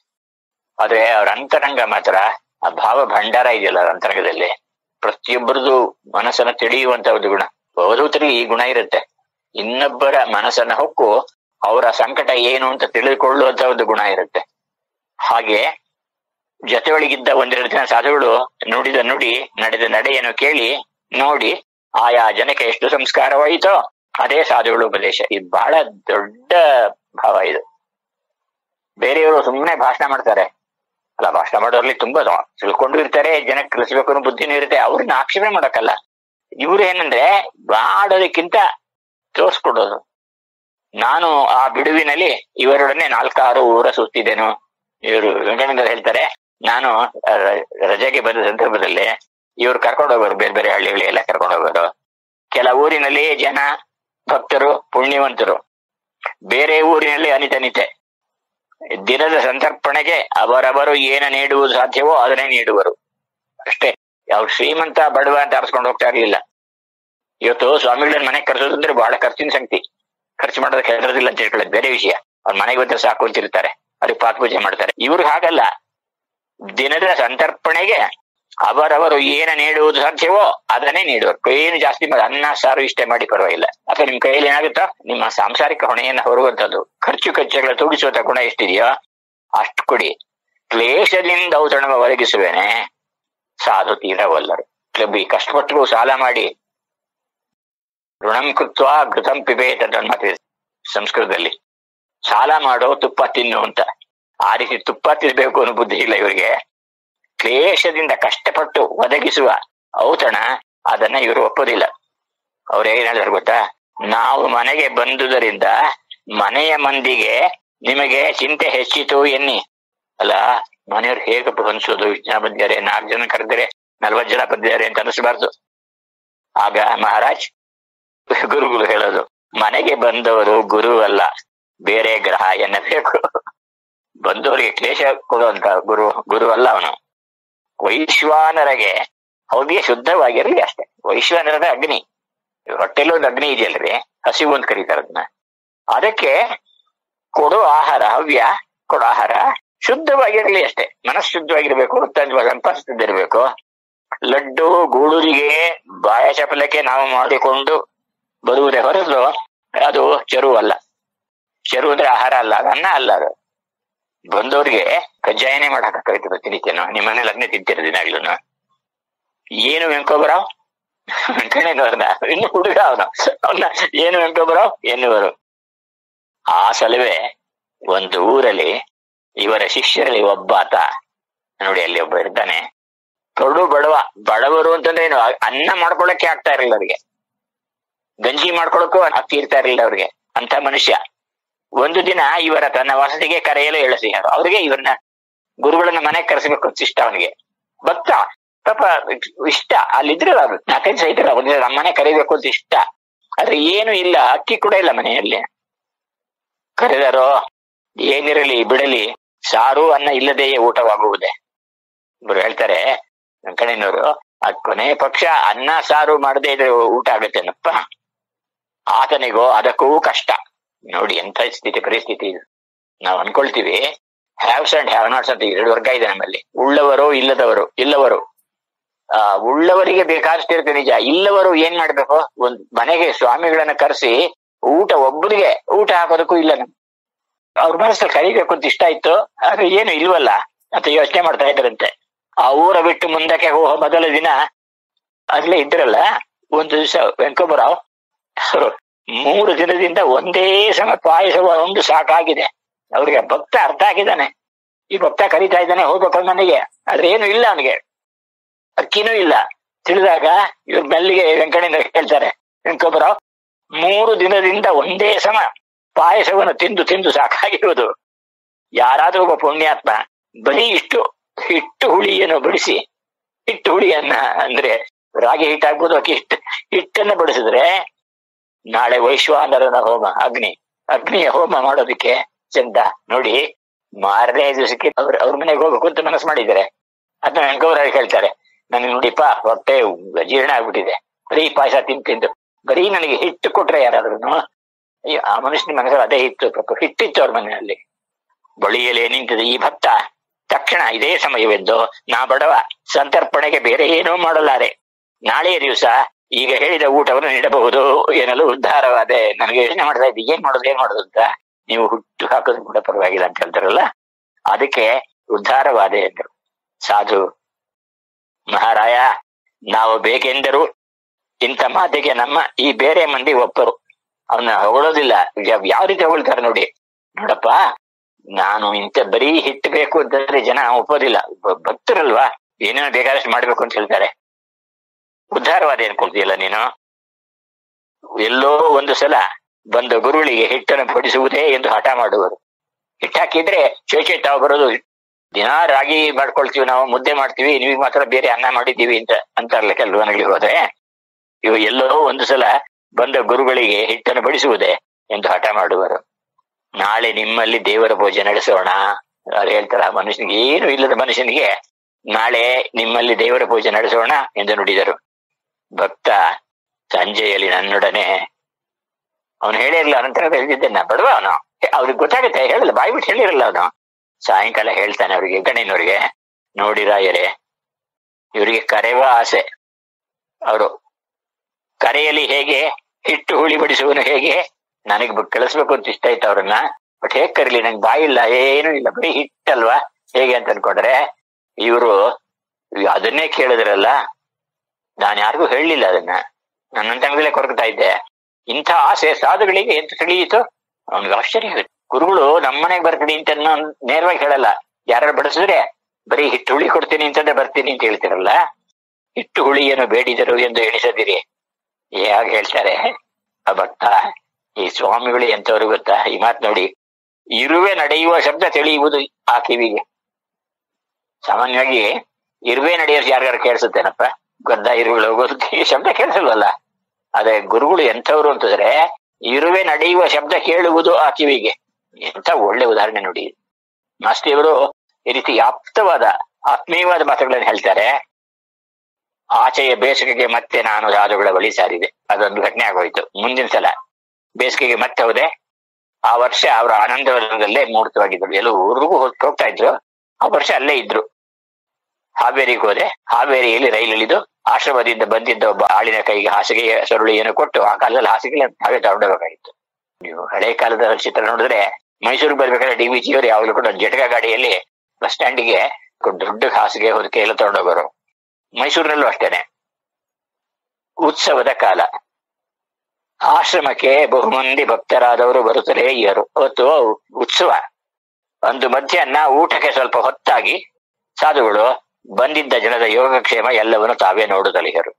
ಆದ್ರೆ ಅವ್ರ ಅಂತರಂಗ ಮಾತ್ರ ಆ ಭಾವ ಭಂಡಾರ ಇದೆಯಲ್ಲ ಅವ್ರ ಅಂತರಂಗದಲ್ಲಿ ಪ್ರತಿಯೊಬ್ಬರದು ಮನಸ್ಸನ್ನ ತಿಳಿಯುವಂತ ಒಂದು ಗುಣ ಅವಧೂತರಿಗೆ ಈ ಗುಣ ಇರುತ್ತೆ ಇನ್ನೊಬ್ಬರ ಮನಸ್ಸನ್ನ ಹೊಕ್ಕು ಅವರ ಸಂಕಟ ಏನು ಅಂತ ತಿಳಿದುಕೊಳ್ಳುವಂತ ಒಂದು ಗುಣ ಇರುತ್ತೆ ಹಾಗೆ ಜೊತೆಯೊಳಗಿದ್ದ ಒಂದೆರಡು ದಿನ ಸಾಧುಗಳು ನುಡಿದ ನುಡಿ ನಡೆದ ನಡೆಯನ್ನು ಕೇಳಿ ನೋಡಿ ಆಯಾ ಜನಕ್ಕೆ ಎಷ್ಟು ಸಂಸ್ಕಾರವಾಯಿತೋ ಅದೇ ಸಾಧುಗಳು ಉಪದೇಶ ಇದು ಬಹಳ ದೊಡ್ಡ ಭಾವ ಇದು ಬೇರೆಯವರು ಸುಮ್ಮನೆ ಭಾಷಣ ಮಾಡ್ತಾರೆ ಅಲ್ಲ ಭಾಷಣ ಮಾಡೋರ್ಲಿ ತುಂಬಾ ದ- ತಿಳ್ಕೊಂಡು ಇರ್ತಾರೆ ಜನಕ್ಕೆ ಕಲಿಸ್ಬೇಕು ಅನ್ನೋ ಬುದ್ಧಿನೂ ಇರುತ್ತೆ ಅವ್ರನ್ನ ಆಕ್ಷೇಪಣೆ ಮಾಡಕ್ಕಲ್ಲ ಇವ್ರು ಏನಂದ್ರೆ ಮಾಡೋದಕ್ಕಿಂತ ತೋರ್ಸ್ಕೊಡೋದು ನಾನು ಆ ಬಿಡುವಿನಲ್ಲಿ ಇವರೊಡನೆ ನಾಲ್ಕಾರು ಊರ ಸುತ್ತಿದ್ದೇನು ಇವರು ವೆಂಕಟೇಂದ್ರ ಹೇಳ್ತಾರೆ ನಾನು ಆ, ರ- ರಜೆಗೆ ಬಂದ ಸಂದರ್ಭದಲ್ಲಿ ಇವ್ರು ಕರ್ಕೊಂಡು ಹೋಗೋರು ಬೇರೆ ಬೇರೆ ಹಳ್ಳಿಗಳಿಗೆಲ್ಲ ಕರ್ಕೊಂಡು ಹೋಗೋರು ಕೆಲ ಊರಿನಲ್ಲಿ ಜನ ಭಕ್ತರು ಪುಣ್ಯವಂತರು ಬೇರೆ ಊರಿನಲ್ಲಿ ಅನಿತನಿತೆ ದಿನದ ಸಂತರ್ಪಣೆಗೆ ಅವರವರು ಏನ ನೀಡುವುದು ಸಾಧ್ಯವೋ ಅದನ್ನೇ ನೀಡುವರು ಅಷ್ಟೇ ಅವ್ರು ಶ್ರೀಮಂತ ಬಡವ ಅಂತ ಆರಿಸ್ಕೊಂಡು ಹೋಗ್ತಾ ಇರ್ಲಿಲ್ಲ ಇವತ್ತು ಸ್ವಾಮಿಗಳನ್ನ ಮನೆಗೆ ಕರ್ಸೋದಂದ್ರೆ ಬಹಳ ಖರ್ಚಿನ ಸಂಗತಿ ಖರ್ಚು ಮಾಡೋದಕ್ಕೆ ಹೆದರೋದಿಲ್ಲ ಅಂತ ಹೇಳ್ಕೊಳ್ಳೋದು ಬೇರೆ ವಿಷಯ ಅವ್ರ ಮನೆಗೆ ಬಂದ್ರೆ ಸಾಕು ಅಂತಿರ್ತಾರೆ ಅವ್ರಿಗೆ ಪಾತ್ ಪೂಜೆ ಮಾಡ್ತಾರೆ ಇವ್ರಿಗೆ ಹಾಗಲ್ಲ ದಿನದ ಸಂತರ್ಪಣೆಗೆ ಅವರವರು ಏನ ನೀಡುವುದು ಸಾಧ್ಯವೋ ಅದನ್ನೇ ನೀಡುವರು ಏನು ಜಾಸ್ತಿ ಮಾಡಿ ಅನ್ನ ಸಾರು ಇಷ್ಟೇ ಮಾಡಿ ಪರವಾಗಿಲ್ಲ ಅಥವಾ ನಿಮ್ ಕೈಯಲ್ಲಿ ಏನಾಗುತ್ತೋ ನಿಮ್ಮ ಸಾಂಸಾರಿಕ ಹೊಣೆಯನ್ನ ಹೊರುವಂತದ್ದು ಖರ್ಚು ಖರ್ಚುಗಳ ತೂಗಿಸುವಂತ ಗುಣ ಎಷ್ಟಿದೆಯೋ ಅಷ್ಟು ಕೊಡಿ ಕ್ಲೇಶದಿಂದ ಔತಣ ಒದಗಿಸುವೇನೆ ಸಾಧು ತೀರವಲ್ಲರು ಕ್ಲಬ್ ಈ ಕಷ್ಟಪಟ್ಟು ಸಾಲ ಮಾಡಿ ಋಣಂ ಕೃತ್ವ ಘೃತಂ ಪಿಬೇತ್ ಅಂತ ಒಂದು ಮಾತಿದೆ ಸಂಸ್ಕೃತದಲ್ಲಿ ಸಾಲ ಮಾಡೋ ತುಪ್ಪ ತಿನ್ನು ಅಂತ ಆ ರೀತಿ ತುಪ್ಪ ತಿನ್ಬೇಕು ಅನ್ನೋ ಬುದ್ಧಿ ಇಲ್ಲ ಇವರಿಗೆ ಕ್ಲೇಶದಿಂದ ಕಷ್ಟಪಟ್ಟು ಒದಗಿಸುವ ಔತಣ ಅದನ್ನ ಇವರು ಒಪ್ಪೋದಿಲ್ಲ ಅವ್ರು ಏನ್ ಹೇಳಿದ್ರು ಗೊತ್ತಾ ನಾವು ಮನೆಗೆ ಬಂದುದರಿಂದ ಮನೆಯ ಮಂದಿಗೆ ನಿಮಗೆ ಚಿಂತೆ ಹೆಚ್ಚಿತು ಎನ್ನಿ ಅಲ್ಲ ಮನೆಯವ್ರು ಹೇಗೆ ಅನ್ಸೋದು ಇಷ್ಟು ಜನ ಬಂದಿದ್ದಾರೆ ನಾಲ್ಕು ಜನ ಕರೆದರೆ ನಲ್ವತ್ತು ಜನ ಬಂದಿದ್ದಾರೆ ಅಂತ ಅನಿಸಬಾರ್ದು ಆಗ ಮಹಾರಾಜ್ ಗುರುಗಳು ಹೇಳೋದು ಮನೆಗೆ ಬಂದವರು ಗುರು ಅಲ್ಲ ಬೇರೆ ಗ್ರಹ ಎನ್ನಬೇಕು ಬಂದವರಿಗೆ ಕ್ಲೇಶ ಕೊಡುವಂತ ಗುರು ಗುರು ಅಲ್ಲ ಅವನು ವೈಶ್ವಾನರಗೆ ಹವ್ಯ ಶುದ್ಧವಾಗಿರ್ಲಿ ಅಷ್ಟೇ ವೈಶ್ವಾನರದ ಅಗ್ನಿ ಹೊಟ್ಟೆಲಿ ಒಂದು ಅಗ್ನಿ ಇದೆಯಲ್ರಿ ಹಸಿವು ಅಂತ ಕರೀತಾರೆ ಅದನ್ನ ಅದಕ್ಕೆ ಕೊಡೋ ಆಹಾರ ಹವ್ಯ ಕೊಡೋ ಆಹಾರ ಶುದ್ಧವಾಗಿರ್ಲಿ ಅಷ್ಟೇ ಮನಸ್ಸು ಶುದ್ಧವಾಗಿರ್ಬೇಕು ಸಂಪಾದಿಸದಿರ್ಬೇಕು ಲಡ್ಡು ಗೂಳೂರಿಗೆ ಬಾಯ ಚಪಲಕ್ಕೆ ನಾವು ಮಾಡಿಕೊಂಡು ಬರುವುದೇ ಹೊರತು ಅದು ಚೆರುವಲ್ಲ ಶರು ಅಂದ್ರೆ ಆಹಾರ ಅಲ್ಲ ಅದು ಅನ್ನ ಅಲ್ಲ ಅದು ಬಂದವ್ರಿಗೆ ಕಜ್ಜಾಯನೇ ಮಾಡಕ್ ಕರಿತು ಪ್ರತಿನಿತ್ಯನು ನಿಮ್ಮನೆ ಲಗ್ನ ತಿಂತಿರ ದಿನಾಗ್ಲೂ ಏನು ವೆಂಕೋಬರಾವ್ ವೆಂಕಣ್ಣನವ್ರನ್ನ ಇನ್ನು ಹುಡುಗ ಅವನು ಅವನ್ನ ಏನು ವೆಂಕೋಬರಾವ್ ಎನ್ನುವರು ಆ ಸಲವೇ ಒಂದು ಊರಲ್ಲಿ ಇವರ ಶಿಷ್ಯರಲ್ಲಿ ಒಬ್ಬ ಆತ ನೋಡಿ ಅಲ್ಲಿ ಒಬ್ಬ ಇರ್ತಾನೆ ಕಡು ಬಡವ ಬಡವರು ಅಂತಂದ್ರೆ ಏನು ಅನ್ನ ಮಾಡ್ಕೊಳಕ್ಕೆ ಆಗ್ತಾ ಇರಲಿಲ್ಲ ಅವ್ರಿಗೆ ಗಂಜಿ ಮಾಡ್ಕೊಳಕ್ಕೂ ಆಗ್ತಿ ಇರ್ತಾ ಇರಲಿಲ್ಲ ಅವ್ರಿಗೆ ಅಂತ ಮನುಷ್ಯ ಒಂದು ದಿನ ಇವರ ತನ್ನ ವಸತಿಗೆ ಕರೆಯಲು ಹೇಳಿಸಿದರು ಅವ್ರಿಗೆ ಇವ್ರನ್ನ ಗುರುಗಳನ್ನ ಮನೆಗೆ ಕರೆಸಬೇಕು ಅಂತ ಇಷ್ಟ ಅವನಿಗೆ ಭಕ್ತ ಪಾಪ ಇಷ್ಟ ಅಲ್ಲಿದ್ರಲ್ಲ ಅವ್ರು ನಾಲ್ಕೈದು ಸಹ ಇದ್ರು ಅವ್ರಿಗೆ ನಮ್ಮ ಮನೆ ಕರಿಬೇಕು ಅಂತ ಇಷ್ಟ ಆದ್ರೆ ಏನು ಇಲ್ಲ ಅಕ್ಕಿ ಕೂಡ ಇಲ್ಲ ಮನೆಯಲ್ಲಿ ಕರೆದಾರೋ ಏನಿರಲಿ ಬಿಡಲಿ ಸಾರು ಅನ್ನ ಇಲ್ಲದೆಯೇ ಊಟವಾಗುವುದೇ ಇಬ್ರು ಹೇಳ್ತಾರೆ ವೆಂಕಣ್ಣನವರು ಅದ್ ಕೊನೆ ಪಕ್ಷ ಅನ್ನ ಸಾರು ಮಾಡದೇ ಇದ್ರೆ ಊಟ ಆಗುತ್ತೇನಪ್ಪ ಆತನಿಗೋ ಅದಕ್ಕೂ ಕಷ್ಟ ನೋಡಿ ಎಂಥ ಸ್ಥಿತಿ ಪರಿಸ್ಥಿತಿ ಇದು ನಾವು ಅನ್ಕೊಳ್ತೀವಿ ಹ್ಯಾವ್ಸ್ ಅಂಡ್ ಹ್ಯಾವ್ ನಾಟ್ಸ್ ಅಂತ ಎರಡು ವರ್ಗ ಇದೆ ನಮ್ಮಲ್ಲಿ ಉಳ್ಳವರು ಇಲ್ಲದವರು ಇಲ್ಲವರು ಆ ಉಳ್ಳವರಿಗೆ ಬೇಕಾದಷ್ಟು ಇರುತ್ತೆ ನಿಜ ಇಲ್ಲವರು ಏನ್ ಮಾಡ್ಬೇಕು ಒಂದ್ ಮನೆಗೆ ಸ್ವಾಮಿಗಳನ್ನ ಕರೆಸಿ ಊಟ ಒಬ್ಬರಿಗೆ ಊಟ ಹಾಕೋದಕ್ಕೂ ಇಲ್ಲ ನಮ್ ಅವ್ರ ಮನಸ್ಸಲ್ಲಿ ಕರಿಬೇಕು ಅಂತ ಇಷ್ಟ ಇತ್ತು ಆದ್ರೆ ಏನು ಇಲ್ವಲ್ಲ ಅಂತ ಯೋಚನೆ ಮಾಡ್ತಾ ಇದ್ರಂತೆ ಆ ಊರ ಬಿಟ್ಟು ಮುಂದಕ್ಕೆ ಹೋಗೋ ಮೊದಲ ದಿನ ಅಲ್ಲೇ ಇದ್ರಲ್ಲ ಒಂದು ದಿವಸ ವೆಂಕಟರಾವ್ ಅವರು ಮೂರು ದಿನದಿಂದ ಒಂದೇ ಸಮ ಪಾಯಸ ಒಂದು ಸಾಕಾಗಿದೆ ಅವ್ರಿಗೆ ಭಕ್ತ ಅರ್ಥ ಆಗಿದ್ದಾನೆ ಈ ಭಕ್ತ ಕರೀತಾ ಇದ್ದಾನೆ ಹೋಗ್ಬೇಕು ನನಗೆ ಆದ್ರೆ ಏನು ಇಲ್ಲ ಅವನಿಗೆ ಅಕ್ಕಿನೂ ಇಲ್ಲ ತಿಳಿದಾಗ ಇವ್ರ ಮೆಲ್ಲಿಗೆ ವೆಂಕಣ್ಣ ಹೇಳ್ತಾರೆ ವೆಂಕಟರಾವ್ ಮೂರು ದಿನದಿಂದ ಒಂದೇ ಸಮ ಪಾಯಸವನ್ನು ತಿಂದು ತಿಂದು ಸಾಕಾಗಿರುವುದು ಯಾರಾದ್ರೂ ಒಬ್ಬ ಪುಣ್ಯಾತ್ಮ ಬರೀ ಇಷ್ಟು ಹಿಟ್ಟು ಹುಳಿಯನ್ನು ಬಡಿಸಿ ಹಿಟ್ಟು ಹುಳಿಯನ್ನ ಅಂದ್ರೆ ರಾಗಿ ಹಿಟ್ಟಾಗ್ಬೋದು ಅಕ್ಕಿ ಹಿಟ್ಟು ಹಿಟ್ಟನ್ನ ಬಡಿಸಿದ್ರೆ ನಾಳೆ ವೈಶ್ವಾನರನ ಹೋಮ ಅಗ್ನಿ ಅಗ್ನಿಯ ಹೋಮ ಮಾಡೋದಕ್ಕೆ ಚಂದ ನೋಡಿ ಮಾರನೇ ದಿವಸಕ್ಕೆ ಅವ್ರ ಅವ್ರ ಮನೆಗೆ ಹೋಗ್ಬೇಕು ಅಂತ ಮನಸ್ಸು ಮಾಡಿದ್ದಾರೆ ಅದನ್ನ ವೆಂಕವರಾಗಿ ಹೇಳ್ತಾರೆ ನನಗೆ ನೋಡಿಪ್ಪ ಹೊಟ್ಟೆ ಜೀರ್ಣ ಆಗ್ಬಿಟ್ಟಿದೆ ಬರೀ ಪಾಯಸ ತಿಂದು ತಿಂದು ಬರೀ ನನಗೆ ಹಿಟ್ಟು ಕೊಟ್ರೆ ಯಾರಾದ್ರೂ ಆ ಮನುಷ್ಯನ ಮನಸ್ಸಲ್ಲಿ ಅದೇ ಇತ್ತು ಪಾಪ ಹಿಟ್ಟಿತ್ತು ಅವ್ರ ಮನೆಯಲ್ಲಿ ಬಳಿಯಲೇ ನಿಂತಿದೆ ಈ ಭಕ್ತ ತಕ್ಷಣ ಇದೇ ಸಮಯವೆಂದು ನಾ ಬಡವ ಸಂತರ್ಪಣೆಗೆ ಬೇರೆ ಏನೂ ಮಾಡಲಾರೆ ನಾಳೆಯ ದಿವಸ ಈಗ ಹೇಳಿದ ಊಟವನ್ನು ನೀಡಬಹುದು ಎನ್ನಲು ಉದ್ಧಾರವಾದೆ ನನಗೆ ಯೋಚನೆ ಮಾಡ್ತಾ ಇದ್ದೆ ಏನ್ ಮಾಡೋದು ಏನ್ ಮಾಡೋದು ಅಂತ ನೀವು ಹುಟ್ಟು ಹಾಕೋದು ಕೂಡ ಪರವಾಗಿಲ್ಲ ಅಂತ ಹೇಳ್ತಾರಲ್ಲ ಅದಕ್ಕೆ ಉದ್ಧಾರವಾದೆ ಎಂದರು ಸಾಧು ಮಹಾರಾಯ ನಾವು ಬೇಕೆಂದರು ಇಂಥ ಮಾತಿಗೆ ನಮ್ಮ ಈ ಬೇರೆ ಮಂದಿ ಒಪ್ಪರು ಅವನ್ನ ಹೊಗಳೋದಿಲ್ಲ ಯಾವ- ಯಾವ ರೀತಿ ಹೊಗಳ್ತಾರೆ ನೋಡಿ ನೋಡಪ್ಪ ನಾನು ಇಂಥ ಬರೀ ಹಿಟ್ಟು ಬೇಕು ಅಂತಂದ್ರೆ ಜನ ಒಪ್ಪೋದಿಲ್ಲ ಬ- ಭಕ್ತರಲ್ವಾ ಏನೇನೋ ಬೇಕಾದಷ್ಟು ಮಾಡ್ಬೇಕು ಅಂತ ಹೇಳ್ತಾರೆ ಉದ್ಧಾರವಾದ ಅನ್ಕೊಳ್ತೀಯಲ್ಲ ನೀನು ಎಲ್ಲೋ ಒಂದು ಸಲ ಬಂದ ಗುರುಗಳಿಗೆ ಹಿಟ್ಟನ್ನು ಬಡಿಸುವುದೇ ಎಂದು ಹಠ ಮಾಡುವರು ಹಿಟ್ಟು ಹಾಕಿದ್ರೆ ಶೇಷೆ ತಾವು ಬರೋದು ದಿನಾ ರಾಗಿ ಮಾಡ್ಕೊಳ್ತೀವಿ ನಾವು ಮುದ್ದೆ ಮಾಡ್ತೀವಿ ನಿಮಗೆ ಮಾತ್ರ ಬೇರೆ ಅನ್ನ ಮಾಡಿದ್ದೀವಿ ಅಂತ ಅಂತಾರಲ್ಲ ಕೆಲವು ಮನೆಗಳಿಗೆ ಹೋದ್ರೆ ಇವು ಎಲ್ಲೋ ಒಂದು ಸಲ ಬಂದ ಗುರುಗಳಿಗೆ ಹಿಟ್ಟನ್ನು ಬಡಿಸುವುದೇ ಎಂದು ಹಠ ಮಾಡುವರು ನಾಳೆ ನಿಮ್ಮಲ್ಲಿ ದೇವರ ಪೂಜೆ ನಡೆಸೋಣ ಅವ್ರು ಹೇಳ್ತಾರ ಆ ಮನುಷ್ಯನಿಗೆ ಏನು ಇಲ್ಲದ ಮನುಷ್ಯನಿಗೆ ನಾಳೆ ನಿಮ್ಮಲ್ಲಿ ದೇವರ ಪೂಜೆ ನಡೆಸೋಣ ಎಂದು ನುಡಿದರು ಭಕ್ತ ಸಂಜೆಯಲ್ಲಿ ನನ್ನೊಡನೆ ಅವನು ಹೇಳಿರಲಿಲ್ಲ ಅನಂತರ ಹೇಳಿದ್ದೆ ನಾ ಬಡವ ಅವನು ಅವ್ರಿಗೆ ಗೊತ್ತಾಗುತ್ತೆ ಹೇಳಿಲ್ಲ ಬಾಯಿ ಬಿಟ್ಟು ಹೇಳಿರಲ್ಲ ಅವನು ಸಾಯಂಕಾಲ ಹೇಳ್ತಾನೆ ಅವ್ರಿಗೆ ಗಣಿನವ್ರಿಗೆ ನೋಡಿ ರಾಯರೇ ಇವರಿಗೆ ಕರೆವ ಆಸೆ ಅವರು ಕರೆಯಲ್ಲಿ ಹೇಗೆ ಹಿಟ್ಟು ಹುಳಿ ಬಡಿಸುವನು ಹೇಗೆ ನನಗೆ ಬ- ಕಳಿಸ್ಬೇಕು ಅಂತ ಇಷ್ಟ ಇತ್ತು ಅವ್ರನ್ನ ಬಟ್ ಹೇಗ್ ಕರೀಲಿ ನಂಗೆ ಬಾಯಿ ಇಲ್ಲ ಏನೂ ಇಲ್ಲ ಬರೀ ಹಿಟ್ಟಲ್ವಾ ಹೇಗೆ ಅಂತ ಅನ್ಕೊಂಡ್ರೆ ಇವರು ಅದನ್ನೇ ಕೇಳಿದ್ರಲ್ಲ ನಾನು ಯಾರಿಗೂ ಹೇಳಲಿಲ್ಲ ಅದನ್ನ ನನ್ನ ತಂಗದಲ್ಲೇ ಕೊರಗ್ತಾ ಇದ್ದೆ ಇಂಥ ಆಸೆ ಸಾಧುಗಳಿಗೆ ಎಂತ ತಿಳಿಯಿತು ಅವನಿಗೆ ಆಶ್ಚರ್ಯ ಆಗುತ್ತೆ ಗುರುಗಳು ನಮ್ಮನೆಗೆ ಬರ್ತೀನಿ ಅಂತ ಅನ್ನೋ- ನೇರವಾಗಿ ಹೇಳಲ್ಲ ಯಾರು ಬಡಿಸಿದ್ರೆ ಬರೀ ಹಿಟ್ಟು ಹುಳಿ ಕೊಡ್ತೀನಿ ಅಂತಂದ್ರೆ ಬರ್ತೀನಿ ಅಂತ ಹೇಳ್ತಿರಲ್ಲ ಹಿಟ್ಟು ಹುಳಿಯನ್ನು ಬೇಡಿದರು ಎಂದು ಎಣಿಸದಿರಿ ಹೇಗೆ ಹೇಳ್ತಾರೆ ಆ ಭಕ್ತ ಈ ಸ್ವಾಮಿಗಳು ಎಂತವ್ರು ಗೊತ್ತಾ ಈ ಮಾತು ನೋಡಿ ಇರುವೆ ನಡೆಯುವ ಶಬ್ದ ತಿಳಿಯುವುದು ಆ ಕಿವಿಗೆ ಸಾಮಾನ್ಯವಾಗಿ ಇರುವೆ ನಡೆಯೋದು ಯಾರ್ಯಾರು ಕೇಳಿಸುತ್ತೇನಪ್ಪ ಗದ್ದ ಇರುವೆಗಳು ಹೋಗೋದು ಈ ಶಬ್ದ ಕೇಳಿಸಲ್ವಲ್ಲ ಅದೇ ಗುರುಗಳು ಎಂಥವ್ರು ಅಂತಂದ್ರೆ ಇರುವೆ ನಡೆಯುವ ಶಬ್ದ ಕೇಳುವುದು ಆ ಕಿವಿಗೆ ಎಂತ ಒಳ್ಳೆ ಉದಾಹರಣೆ ನೋಡಿ ಮಾಸ್ತಿಯವರು ಈ ರೀತಿ ಆಪ್ತವಾದ ಆತ್ಮೀಯವಾದ ಮಾತುಗಳನ್ನು ಹೇಳ್ತಾರೆ ಆಚೆಯ ಬೇಸಿಗೆಗೆ ಮತ್ತೆ ನಾನು ಸಾಧುಗಳ ಬಳಿ ಸಾರಿದೆ ಅದೊಂದು ಘಟನೆ ಆಗೋಯ್ತು ಮುಂದಿನ ಸಲ ಬೇಸಿಗೆಗೆ ಮತ್ತೆ ಹೋದೆ ಆ ವರ್ಷ ಅವರ ಆನಂದವನದಲ್ಲೇ ಮೂರ್ತವಾಗಿದ್ರು ಎಲ್ಲೋ ಊರಿಗೂ ಹೋಗ್- ಹೋಗ್ತಾ ಇದ್ರು ಆ ವರ್ಷ ಅಲ್ಲೇ ಇದ್ರು ಹಾವೇರಿಗೆ ಹೋದೆ ಹಾವೇರಿಯಲ್ಲಿ ರೈಲು ಇಳಿದು ಆಶ್ರಮದಿಂದ ಬಂದಿದ್ದ ಒಬ್ಬ ಆಳಿನ ಕೈಗೆ ಹಾಸಿಗೆ ಸರುಳಿಯನ್ನು ಕೊಟ್ಟು ಆ ಕಾಲದಲ್ಲಿ ಹಾಸಿಗೆ ನಾವೇ ತಗೊಂಡೋಗ್ಬೇಕಾಗಿತ್ತು ನೀವು ಹಳೆ ಕಾಲದ ಚಿತ್ರ ನೋಡಿದ್ರೆ ಮೈಸೂರಿಗೆ ಬರ್ಬೇಕಾದ್ರೆ ಡಿ ವಿ ಜಿ ಅವರು ಯಾವಾಗಲೂ ಕೂಡ ಒಂದು ಜಟಕ ಗಾಡಿಯಲ್ಲಿ ಬಸ್ ಸ್ಟ್ಯಾಂಡಿಗೆ ದೊಡ್ಡ ಹಾಸಿಗೆ ಹೊದಿಕೆ ಎಲ್ಲ ತಗೊಂಡೋಗೋರು ಮೈಸೂರಿನಲ್ಲೂ ಅಷ್ಟೇನೆ ಉತ್ಸವದ ಕಾಲ ಆಶ್ರಮಕ್ಕೆ ಬಹುಮಂದಿ ಭಕ್ತರಾದವರು ಬರುತ್ತಲೇ ಇಯರು ಅವತ್ತು ಉತ್ಸವ ಒಂದು ಮಧ್ಯಾಹ್ನ ಊಟಕ್ಕೆ ಸ್ವಲ್ಪ ಹೊತ್ತಾಗಿ ಸಾಧುಗಳು ಬಂದಿದ್ದ ಜನದ ಯೋಗಕ್ಷೇಮ ಎಲ್ಲವನ್ನು ತಾವೇ ನೋಡುತ್ತಲಿಯರು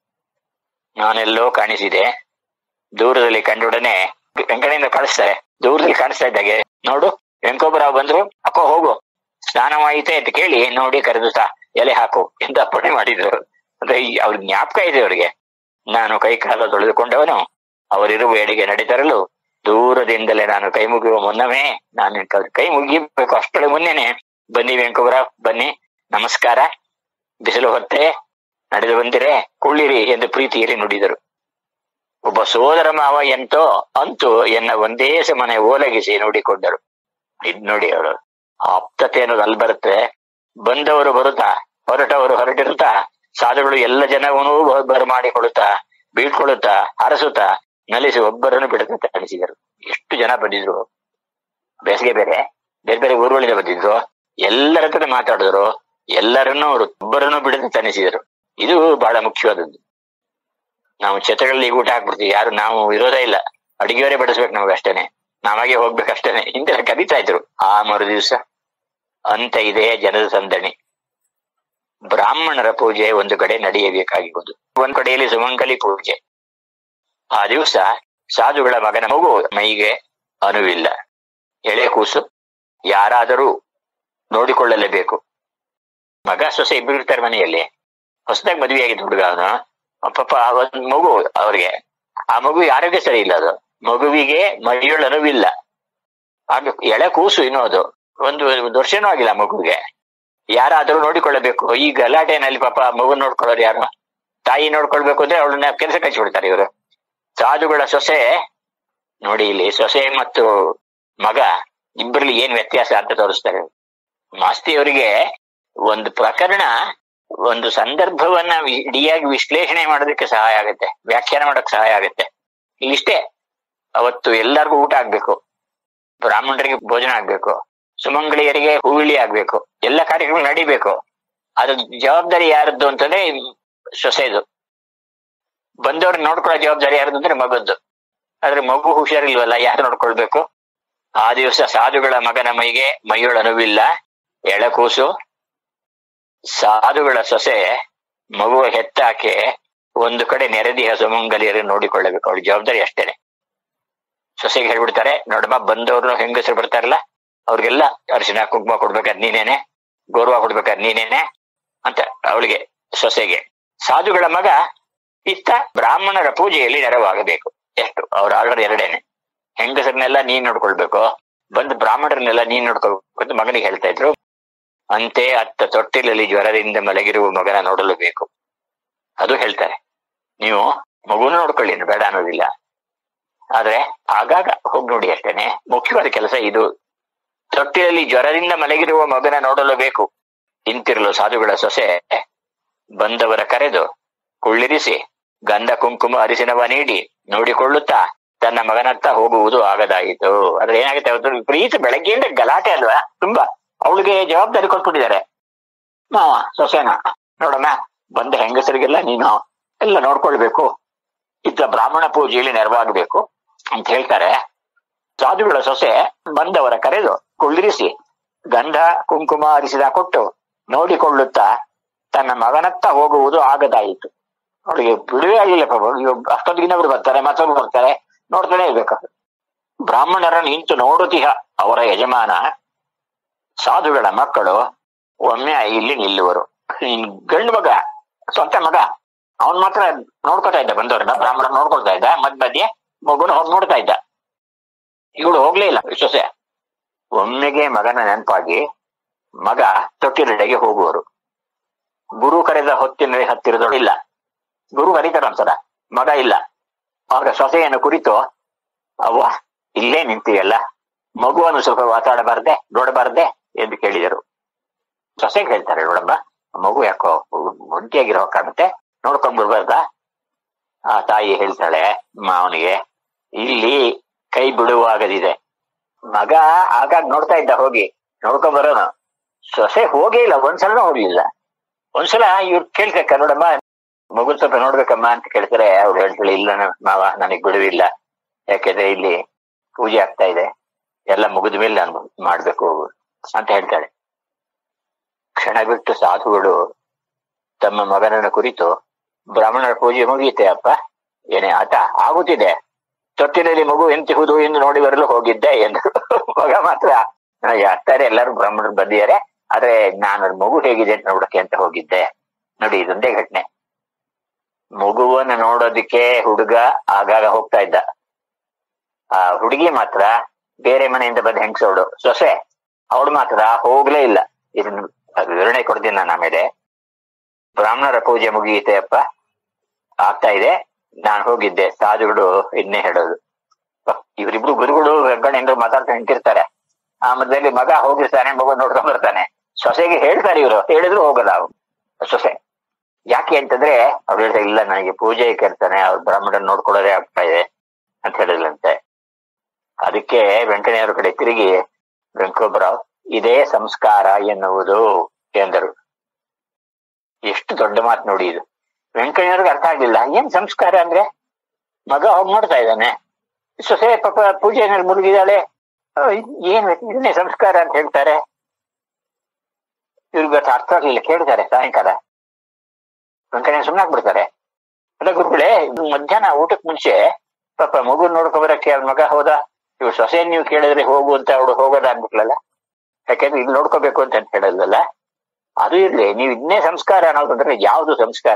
ನಾನೆಲ್ಲೋ ಕಾಣಿಸಿದೆ ದೂರದಲ್ಲಿ ಕಂಡೊಡನೆ ವೆಂಕಟೇಂದ್ರ ಕಳಿಸ್ತಾರೆ ದೂರದಲ್ಲಿ ಕಾಣಿಸ್ತಾ ಇದ್ದಾಗೆ ನೋಡು ವೆಂಕೋಬರಾವ್ ಬಂದ್ರು ಅಕ್ಕೋ ಹೋಗು ಸ್ನಾನವಾಯಿತೆ ಅಂತ ಕೇಳಿ ನೋಡಿ ಕರೆದು ಸಹ ಎಲೆ ಹಾಕು ಎಂದು ಅಪ್ಪಣೆ ಮಾಡಿದ್ರು ಅಂದ್ರೆ ಈ ಅವ್ರ ಜ್ಞಾಪಕ ಇದೆ ಅವರಿಗೆ ನಾನು ಕೈ ಕಾಲ ತೊಳೆದುಕೊಂಡವನು ಅವರಿರುವ ಎಡೆಗೆ ನಡೆತರಲು ದೂರದಿಂದಲೇ ನಾನು ಕೈ ಮುಗಿಯುವ ಮುನ್ನವೇ ನಾನು ಕ- ಕೈ ಮುಗಿಬೇಕು ಅಷ್ಟರ ಮುನ್ನೆನೆ ಬನ್ನಿ ವೆಂಕಟರಾವ್ ಬನ್ನಿ ನಮಸ್ಕಾರ ಬಿಸಿಲು ಹೊತ್ತೆ ನಡೆದು ಬಂದಿರೆ ಕುಳ್ಳಿರಿ ಎಂದು ಪ್ರೀತಿಯಲ್ಲಿ ನುಡಿದರು ಒಬ್ಬ ಸೋದರ ಮಾವ ಎಂತೋ ಅಂತೂ ಎನ್ನ ಒಂದೇ ಸಮನೆ ಓಲಗಿಸಿ ನೋಡಿಕೊಂಡರು ಇದ್ ನೋಡಿ ಅವರು ಆಪ್ತತೆ ಅನ್ನೋದು ಅಲ್ಲಿ ಬರುತ್ತೆ ಬಂದವರು ಬರುತ್ತಾ ಹೊರಟವರು ಹೊರಟಿರುತ್ತಾ ಸಾಧುಗಳು ಎಲ್ಲ ಜನವನ್ನೂ ಬರಮಾಡಿಕೊಳ್ಳುತ್ತಾ ಬೀಳ್ಕೊಳ್ಳುತ್ತಾ ಹರಸುತ್ತಾ ನಲಿಸಿ ಒಬ್ಬರನ್ನು ಬಿಡುತ್ತೆ ಅನಿಸಿದರು ಎಷ್ಟು ಜನ ಬಂದಿದ್ರು ಬೇಸಿಗೆ ಬೇರೆ ಬೇರೆ ಬೇರೆ ಊರುಗಳಿಂದ ಬಂದಿದ್ರು ಎಲ್ಲರ ಹತ್ರ ಮಾತಾಡಿದ್ರು ಎಲ್ಲರನ್ನೂ ಅವರು ಒಬ್ಬರನ್ನು ಬಿಡದೆ ತನಿಸಿದರು ಇದು ಬಹಳ ಮುಖ್ಯವಾದದ್ದು ನಾವು ಛತ್ರಗಳಲ್ಲಿ ಊಟ ಹಾಕ್ಬಿಡ್ತೀವಿ ಯಾರು ನಾವು ಇರೋದೇ ಇಲ್ಲ ಅಡಿಗೆಯವರೇ ಬಡಿಸ್ಬೇಕು ನಮಗೆ ಅಷ್ಟೇನೆ ನಾವಾಗೆ ಹೋಗ್ಬೇಕಷ್ಟೇನೆ ಹಿಂದೆಲ್ಲ ಕರೀತಾ ಇದ್ರು ಆ ಮರು ದಿವಸ ಅಂತ ಇದೆ ಜನದ ಸಂದಣಿ ಬ್ರಾಹ್ಮಣರ ಪೂಜೆ ಒಂದು ಕಡೆ ನಡೆಯಬೇಕಾಗಿರುವುದು ಒಂದ್ ಕಡೆಯಲ್ಲಿ ಸುಮಂಗಲಿ ಪೂಜೆ ಆ ದಿವಸ ಸಾಧುಗಳ ಮಗನ ಮಗು ಮೈಗೆ ಅನುವಿಲ್ಲ ಎಳೆ ಕೂಸು ಯಾರಾದರೂ ನೋಡಿಕೊಳ್ಳಲೇಬೇಕು ಮಗ ಸೊಸೆ ಇಬ್ರು ಇರ್ತಾರೆ ಮನೆಯಲ್ಲಿ ಹೊಸದಾಗಿ ಮದುವೆ ಆಗಿದ್ದು ಹುಡುಗ ಅವನು ಪಾಪ ಒಂದ್ ಮಗು ಅವ್ರಿಗೆ ಆ ಮಗು ಆರೋಗ್ಯ ಸರಿ ಇಲ್ಲ ಅದು ಮಗುವಿಗೆ ಮೈಯೊಳ ಅನುವಿಲ್ಲ ಆಗ ಎಳೆ ಕೂಸು ಇನ್ನೂ ಅದು ಒಂದು ಒಂದು ವರ್ಷನೂ ಆಗಿಲ್ಲ ಆ ಮಗುವಿಗೆ ಯಾರಾದ್ರೂ ನೋಡಿಕೊಳ್ಳಬೇಕು ಈ ಗಲಾಟೆನಲ್ಲಿ ಪಾಪ ಮಗು ನೋಡ್ಕೊಳ್ಳೋರು ಯಾರು ತಾಯಿ ನೋಡ್ಕೊಳ್ಬೇಕು ಅಂದ್ರೆ ಅವಳನ್ನ ಕೆಲಸ ಕಳಿಸ್ಬಿಡ್ತಾರೆ ಇವರು ಸಾಧುಗಳ ಸೊಸೆ ನೋಡಿ ಇಲ್ಲಿ ಸೊಸೆ ಮತ್ತು ಮಗ ಇಬ್ಬರಲ್ಲಿ ಏನ್ ವ್ಯತ್ಯಾಸ ಅಂತ ತೋರಿಸ್ತಾರೆ ಮಾಸ್ತಿಯವರಿಗೆ ಒಂದು ಪ್ರಕರಣ ಒಂದು ಸಂದರ್ಭವನ್ನ ವಿ- ಇಡಿಯಾಗಿ ವಿಶ್ಲೇಷಣೆ ಮಾಡೋದಕ್ಕೆ ಸಹಾಯ ಆಗುತ್ತೆ ವ್ಯಾಖ್ಯಾನ ಮಾಡಕ್ ಸಹಾಯ ಆಗುತ್ತೆ ಇಲ್ಲಿಷ್ಟೇ ಅವತ್ತು ಎಲ್ಲರಿಗೂ ಊಟ ಆಗ್ಬೇಕು ಬ್ರಾಹ್ಮಣರಿಗೆ ಭೋಜನ ಆಗ್ಬೇಕು ಸುಮಂಗಳಿಯರಿಗೆ ಹೂವಿಳಿ ಆಗ್ಬೇಕು ಎಲ್ಲ ಕಾರ್ಯಕ್ರಮ ನಡಿಬೇಕು ಅದ್ರ ಜವಾಬ್ದಾರಿ ಯಾರದ್ದು ಅಂತಂದ್ರೆ ಸೊಸೆದು ಬಂದವ್ರನ್ನ ನೋಡ್ಕೊಳ್ಳೋ ಜವಾಬ್ದಾರಿ ಯಾರದು ಅಂದ್ರೆ ಮಗದ್ದು ಆದ್ರೆ ಮಗು ಹುಷಾರಿಲ್ವಲ್ಲ ಯಾರು ನೋಡ್ಕೊಳ್ಬೇಕು ಆ ದಿವಸ ಸಾಧುಗಳ ಮಗನ ಮೈಗೆ ಮೈಯೊಳ ಅನುವಿಲ್ಲ ಎಳಕೂಸು ಸಾಧುಗಳ ಸೊಸೆ ಮಗುವ ಹೆತ್ತಾಕೆ ಒಂದು ಕಡೆ ನೆರೆದಿಹ ಸುಮಂಗಲಿಯರನ್ನು ನೋಡಿಕೊಳ್ಳಬೇಕು ಅವಳ ಜವಾಬ್ದಾರಿ ಅಷ್ಟೇನೆ ಸೊಸೆಗೆ ಹೇಳ್ಬಿಡ್ತಾರೆ ನೋಡಮ್ಮ ಬಂದವ್ರು ಹೆಂಗಸರು ಬರ್ತಾರಲ್ಲ ಅವ್ರಿಗೆಲ್ಲ ಅರಿಶಿನ ಕುಂಕುಮ ಕೊಡ್ಬೇಕಾದ್ ನೀನೇನೆ ಗೌರವ ಕೊಡ್ಬೇಕಾದ್ ನೀನೇನೆ ಅಂತ ಅವಳಿಗೆ ಸೊಸೆಗೆ ಸಾಧುಗಳ ಮಗ ಇತ್ತ ಬ್ರಾಹ್ಮಣರ ಪೂಜೆಯಲ್ಲಿ ನೆರವಾಗಬೇಕು ಎಷ್ಟು ಅವ್ರ ಆರ್ಡರ್ ಎರಡೇನೆ ಹೆಂಗಸರನ್ನೆಲ್ಲ ನೀನ್ ನೋಡ್ಕೊಳ್ಬೇಕು ಬಂದು ಬ್ರಾಹ್ಮಣರನ್ನೆಲ್ಲ ನೀನ್ ನೋಡ್ಕೊಳ್ಬೇಕು ಅಂತ ಮಗನಿಗೆ ಹೇಳ್ತಾ ಇದ್ರು ಅಂತೆ ಅತ್ತ ತೊಟ್ಟಿಲಲ್ಲಿ ಜ್ವರದಿಂದ ಮಲಗಿರುವ ಮಗನ ನೋಡಲು ಬೇಕು ಅದು ಹೇಳ್ತಾರೆ ನೀವು ಮಗುನ ನೋಡ್ಕೊಳ್ಳಿ ಇನ್ನು ಬೇಡ ಅನ್ನೋದಿಲ್ಲ ಆದ್ರೆ ಆಗಾಗ ಹೋಗಿ ನೋಡಿ ಅಷ್ಟೇನೆ ಮುಖ್ಯವಾದ ಕೆಲಸ ಇದು ತೊಟ್ಟಿಲಲ್ಲಿ ಜ್ವರದಿಂದ ಮಲಗಿರುವ ಮಗನ ನೋಡಲು ಬೇಕು ಇಂತಿರಲು ಸಾಧುಗಳ ಸೊಸೆ ಬಂದವರ ಕರೆದು ಕುಳ್ಳಿರಿಸಿ ಗಂಧ ಕುಂಕುಮ ಅರಿಸಿನವ ನೀಡಿ ನೋಡಿಕೊಳ್ಳುತ್ತಾ ತನ್ನ ಮಗನತ್ತ ಹೋಗುವುದು ಆಗದಾಯಿತು ಆದ್ರೆ ಏನಾಗುತ್ತೆ ಅವತ್ತು ವಿಪರೀತ ಬೆಳಗ್ಗೆಯಿಂದ ಗಲಾಟೆ ಅಲ್ವಾ ತುಂಬಾ ಅವಳಿಗೆ ಜವಾಬ್ದಾರಿ ಕೊಟ್ಬಿಟ್ಟಿದ್ದಾರೆ ಮಾವ ಸೊಸೆನ ನೋಡಮ್ಮ ಬಂದ ಹೆಂಗಸರಿಗೆಲ್ಲ ನೀನು ಎಲ್ಲ ನೋಡ್ಕೊಳ್ಬೇಕು ಇತ್ತ ಬ್ರಾಹ್ಮಣ ಪೂಜೆಯಲ್ಲಿ ನೆರವಾಗಬೇಕು ಅಂತ ಹೇಳ್ತಾರೆ ಸಾಧುಗಳ ಸೊಸೆ ಬಂದವರ ಕರೆದು ಕುಳ್ಳಿರಿಸಿ ಗಂಧ ಕುಂಕುಮ ಅರಿಸಿದ ಕೊಟ್ಟು ನೋಡಿಕೊಳ್ಳುತ್ತಾ ತನ್ನ ಮಗನತ್ತ ಹೋಗುವುದು ಆಗದಾಯಿತು ಅವಳಿಗೆ ಬಿಡುವೆ ಆಗಿಲ್ಲ ಪಾಪ ಇವಾಗ ಅಷ್ಟೊತ್ತಿಗೆ ಇನ್ನೊಬ್ರು ಬರ್ತಾರೆ ಮತ್ತೊಬ್ರು ಬರ್ತಾರೆ ನೋಡ್ತಾನೆ ಇರ್ಬೇಕು ಬ್ರಾಹ್ಮಣರ ನಿಂತು ನೋಡುತ್ತಿಹ ಅವರ ಯಜಮಾನ ಸಾಧುಗಳ ಮಕ್ಕಳು ಒಮ್ಮೆ ಇಲ್ಲಿ ನಿಲ್ಲುವರು ಇನ್ ಗಂಡು ಮಗ ಸ್ವಂತ ಮಗ ಅವನ್ ಮಾತ್ರ ನೋಡ್ಕೊತಾ ಇದ್ದ ಬಂದವ್ರನ್ನ ಬ್ರಾಹ್ಮಣ ನೋಡ್ಕೊಳ್ತಾ ಇದ್ದ ಮದ್ ಮಧ್ಯೆ ಮಗುನ ಹೋಗಿ ನೋಡ್ತಾ ಇದ್ದ ಇವಳು ಹೋಗ್ಲೇ ಇಲ್ಲ ಸೊಸೆ ಒಮ್ಮೆಗೆ ಮಗನ ನೆನಪಾಗಿ ಮಗ ತೊಟ್ಟಿಲೆಡೆಗೆ ಹೋಗುವರು ಗುರು ಕರೆದ ಹೊತ್ತಿನಲ್ಲಿ ಹತ್ತಿರದಳು ಇಲ್ಲ ಗುರು ಕರೀತಾರ ಒಂದ್ಸಲ ಮಗ ಇಲ್ಲ ಅವರ ಸೊಸೆಯನ್ನು ಕುರಿತು ಅವ್ವ ಇಲ್ಲೇ ನಿಂತೀಯಲ್ಲ ಮಗುವನ್ನು ಸ್ವಲ್ಪ ಮಾತಾಡಬಾರ್ದೆ ನೋಡಬಾರ್ದೆ ಎಂದು ಕೇಳಿದರು ಸೊಸೆಗೆ ಹೇಳ್ತಾರೆ ನೋಡಮ್ಮ ಮಗು ಯಾಕೋ ಒಂಟಿಯಾಗಿರೋ ಕಾಣುತ್ತೆ ನೋಡ್ಕೊಂಡ್ ಬರ್ಬಾರ್ದಾ ಆ ತಾಯಿ ಹೇಳ್ತಾಳೆ ಮಾವನಿಗೆ ಇಲ್ಲಿ ಕೈ ಬಿಡುವಾಗದಿದೆ ಮಗ ಆಗಾಗ ನೋಡ್ತಾ ಇದ್ದ ಹೋಗಿ ನೋಡ್ಕೊಂಡ್ ಬರೋಣ ಸೊಸೆ ಹೋಗೇ ಇಲ್ಲ ಒಂದ್ಸಲ ಹೋಗ್ಲಿಲ್ಲ ಒಂದ್ಸಲ ಇವ್ರು ಕೇಳ್ಬೇಕ ನೋಡಮ್ಮ ಮಗು ಸ್ವಲ್ಪ ನೋಡ್ಬೇಕಮ್ಮ ಅಂತ ಕೇಳ್ತಾರೆ ಅವ್ರು ಹೇಳ್ತಾಳೆ ಇಲ್ಲ ನನ್ ಮಾವ ನನಗ್ ಬಿಡುವಿಲ್ಲ ಯಾಕೆಂದ್ರೆ ಇಲ್ಲಿ ಪೂಜೆ ಆಗ್ತಾ ಇದೆ ಎಲ್ಲ ಮುಗಿದ ಮೇಲೆ ನಾನು ಮಾಡ್ಬೇಕು ಅಂತ ಹೇಳ್ತಾಳೆ ಕ್ಷಣ ಬಿಟ್ಟು ಸಾಧುಗಳು ತಮ್ಮ ಮಗನನ್ನ ಕುರಿತು ಬ್ರಾಹ್ಮಣರ ಪೂಜೆ ಮುಗಿಯುತ್ತೆ ಅಪ್ಪ ಏನೇ ಆಟ ಆಗುತ್ತಿದೆ ತೊಟ್ಟಿನಲ್ಲಿ ಮಗು ಎಂತಿಹುದು ಎಂದು ನೋಡಿ ಬರಲು ಹೋಗಿದ್ದೆ ಎಂದು ಮಗ ಮಾತ್ರ ನನಗೆ ಆಗ್ತಾರೆ ಎಲ್ಲರೂ ಬ್ರಾಹ್ಮಣರು ಬಂದಿದ್ದಾರೆ ಆದ್ರೆ ನಾನು ಮಗು ಹೇಗಿದೆ ಅಂತ ನೋಡಕ್ಕೆ ಅಂತ ಹೋಗಿದ್ದೆ ನೋಡಿ ಇದೊಂದೇ ಘಟನೆ ಮಗುವನ್ನ ನೋಡೋದಿಕ್ಕೆ ಹುಡುಗ ಆಗಾಗ ಹೋಗ್ತಾ ಇದ್ದ ಆ ಹುಡುಗಿ ಮಾತ್ರ ಬೇರೆ ಮನೆಯಿಂದ ಬಂದ ಹೆಂಗಸೋಡು ಸೊಸೆ ಅವಳು ಮಾತ್ರ ಹೋಗ್ಲೇ ಇಲ್ಲ ಇದನ್ನ ವಿವರಣೆ ಕೊಡ್ತೀನಿ ನಾನು ಆಮೇಲೆ ಬ್ರಾಹ್ಮಣರ ಪೂಜೆ ಮುಗಿಯುತ್ತೆ ಅಪ್ಪ ಆಗ್ತಾ ಇದೆ ನಾನು ಹೋಗಿದ್ದೆ ಸಾಧುಗಳು ಇದನ್ನೇ ಹೇಳೋದು ಪ, ಇವರಿಬ್ರು ಗುರುಗಳು ಗಂಗಣಿಂದ ಮಾತಾಡ್ತಾ ನಿಂತಿರ್ತಾರೆ ಆ ಮಧ್ಯದಲ್ಲಿ ಮಗ ಹೋಗಿರ್ತಾನೆ ಮಗು ನೋಡ್ಕೊಂಡ್ ಬರ್ತಾನೆ ಸೊಸೆಗೆ ಹೇಳ್ತಾರೆ ಇವರು ಹೇಳಿದ್ರು ಹೋಗಲ್ಲ ಅವ್ರು ಸೊಸೆ ಯಾಕೆ ಅಂತಂದ್ರೆ ಅವ್ರು ಹೇಳ್ತಾರೆ ಇಲ್ಲ ನನಗೆ ಪೂಜೆ ಕೆಲ್ಸನೆ ಅವ್ರ ಬ್ರಾಹ್ಮಣನ್ ನೋಡ್ಕೊಳ್ಳೋದೇ ಆಗ್ತಾ ಇದೆ ಅಂತ ಹೇಳಿದ್ರಂತೆ ಅದಕ್ಕೆ ವೆಂಕಣ್ಣಯ್ಯವ್ರ ಕಡೆ ತಿರುಗಿ ವೆಂಕೋಬರಾವ್ ಇದೇ ಸಂಸ್ಕಾರ ಎನ್ನುವುದು ಎಂದರು ಎಷ್ಟು ದೊಡ್ಡ ಮಾತು ನೋಡಿ ಇದು ವೆಂಕಣ್ಣಯ್ಯವ್ರಿಗೆ ಅರ್ಥ ಆಗ್ಲಿಲ್ಲ ಏನ್ ಸಂಸ್ಕಾರ ಅಂದ್ರೆ ಮಗ ಹೋಗಿ ನೋಡ್ತಾ ಇದ್ದಾನೆ ಸೊಸೆ ಪಾಪ ಪೂಜೆನಲ್ಲಿ ಮುಳುಗಿದಾಳೆ ಆ, ಏನ್ ಇದನ್ನೇ ಸಂಸ್ಕಾರ ಅಂತ ಹೇಳ್ತಾರೆ ಇವ್ರಿಗೆ ಗೊತ್ತ ಅರ್ಥ ಆಗ್ಲಿಲ್ಲ ಕೇಳ್ತಾರೆ ಸಾಯಂಕಾಲ ವೆಂಕಣ್ಣಯ್ಯ ಸುಮ್ಮನಾಗ್ಬಿಡ್ತಾರೆ ಅಲ್ಲ ಗುರುಗಳೇ ಇದು ಮಧ್ಯಾಹ್ನ ಊಟಕ್ ಮುಂಚೆ ಪಾಪ ಮಗು ನೋಡ್ಕೊಬರಕ್ಕೆ ಅವ್ರ ಮಗ ಹೋದ ಇವ್ ಸೊಸೆ ನೀವು ಕೇಳಿದ್ರೆ ಹೋಗು ಅಂತ ಅವಳು ಹೋಗೋದ ಅಂದ್ಬಿಟ್ಲಲ್ಲ ಯಾಕೆಂದ್ರೆ ಇಲ್ಲಿ ನೋಡ್ಕೋಬೇಕು ಅಂತ ಅಂತ ಹೇಳಲ್ವಲ್ಲ ಅದು ಇರ್ಲಿ ನೀವು ಇದನ್ನೇ ಸಂಸ್ಕಾರ ಅನ್ನೋದಂದ್ರೆ ಯಾವ್ದು ಸಂಸ್ಕಾರ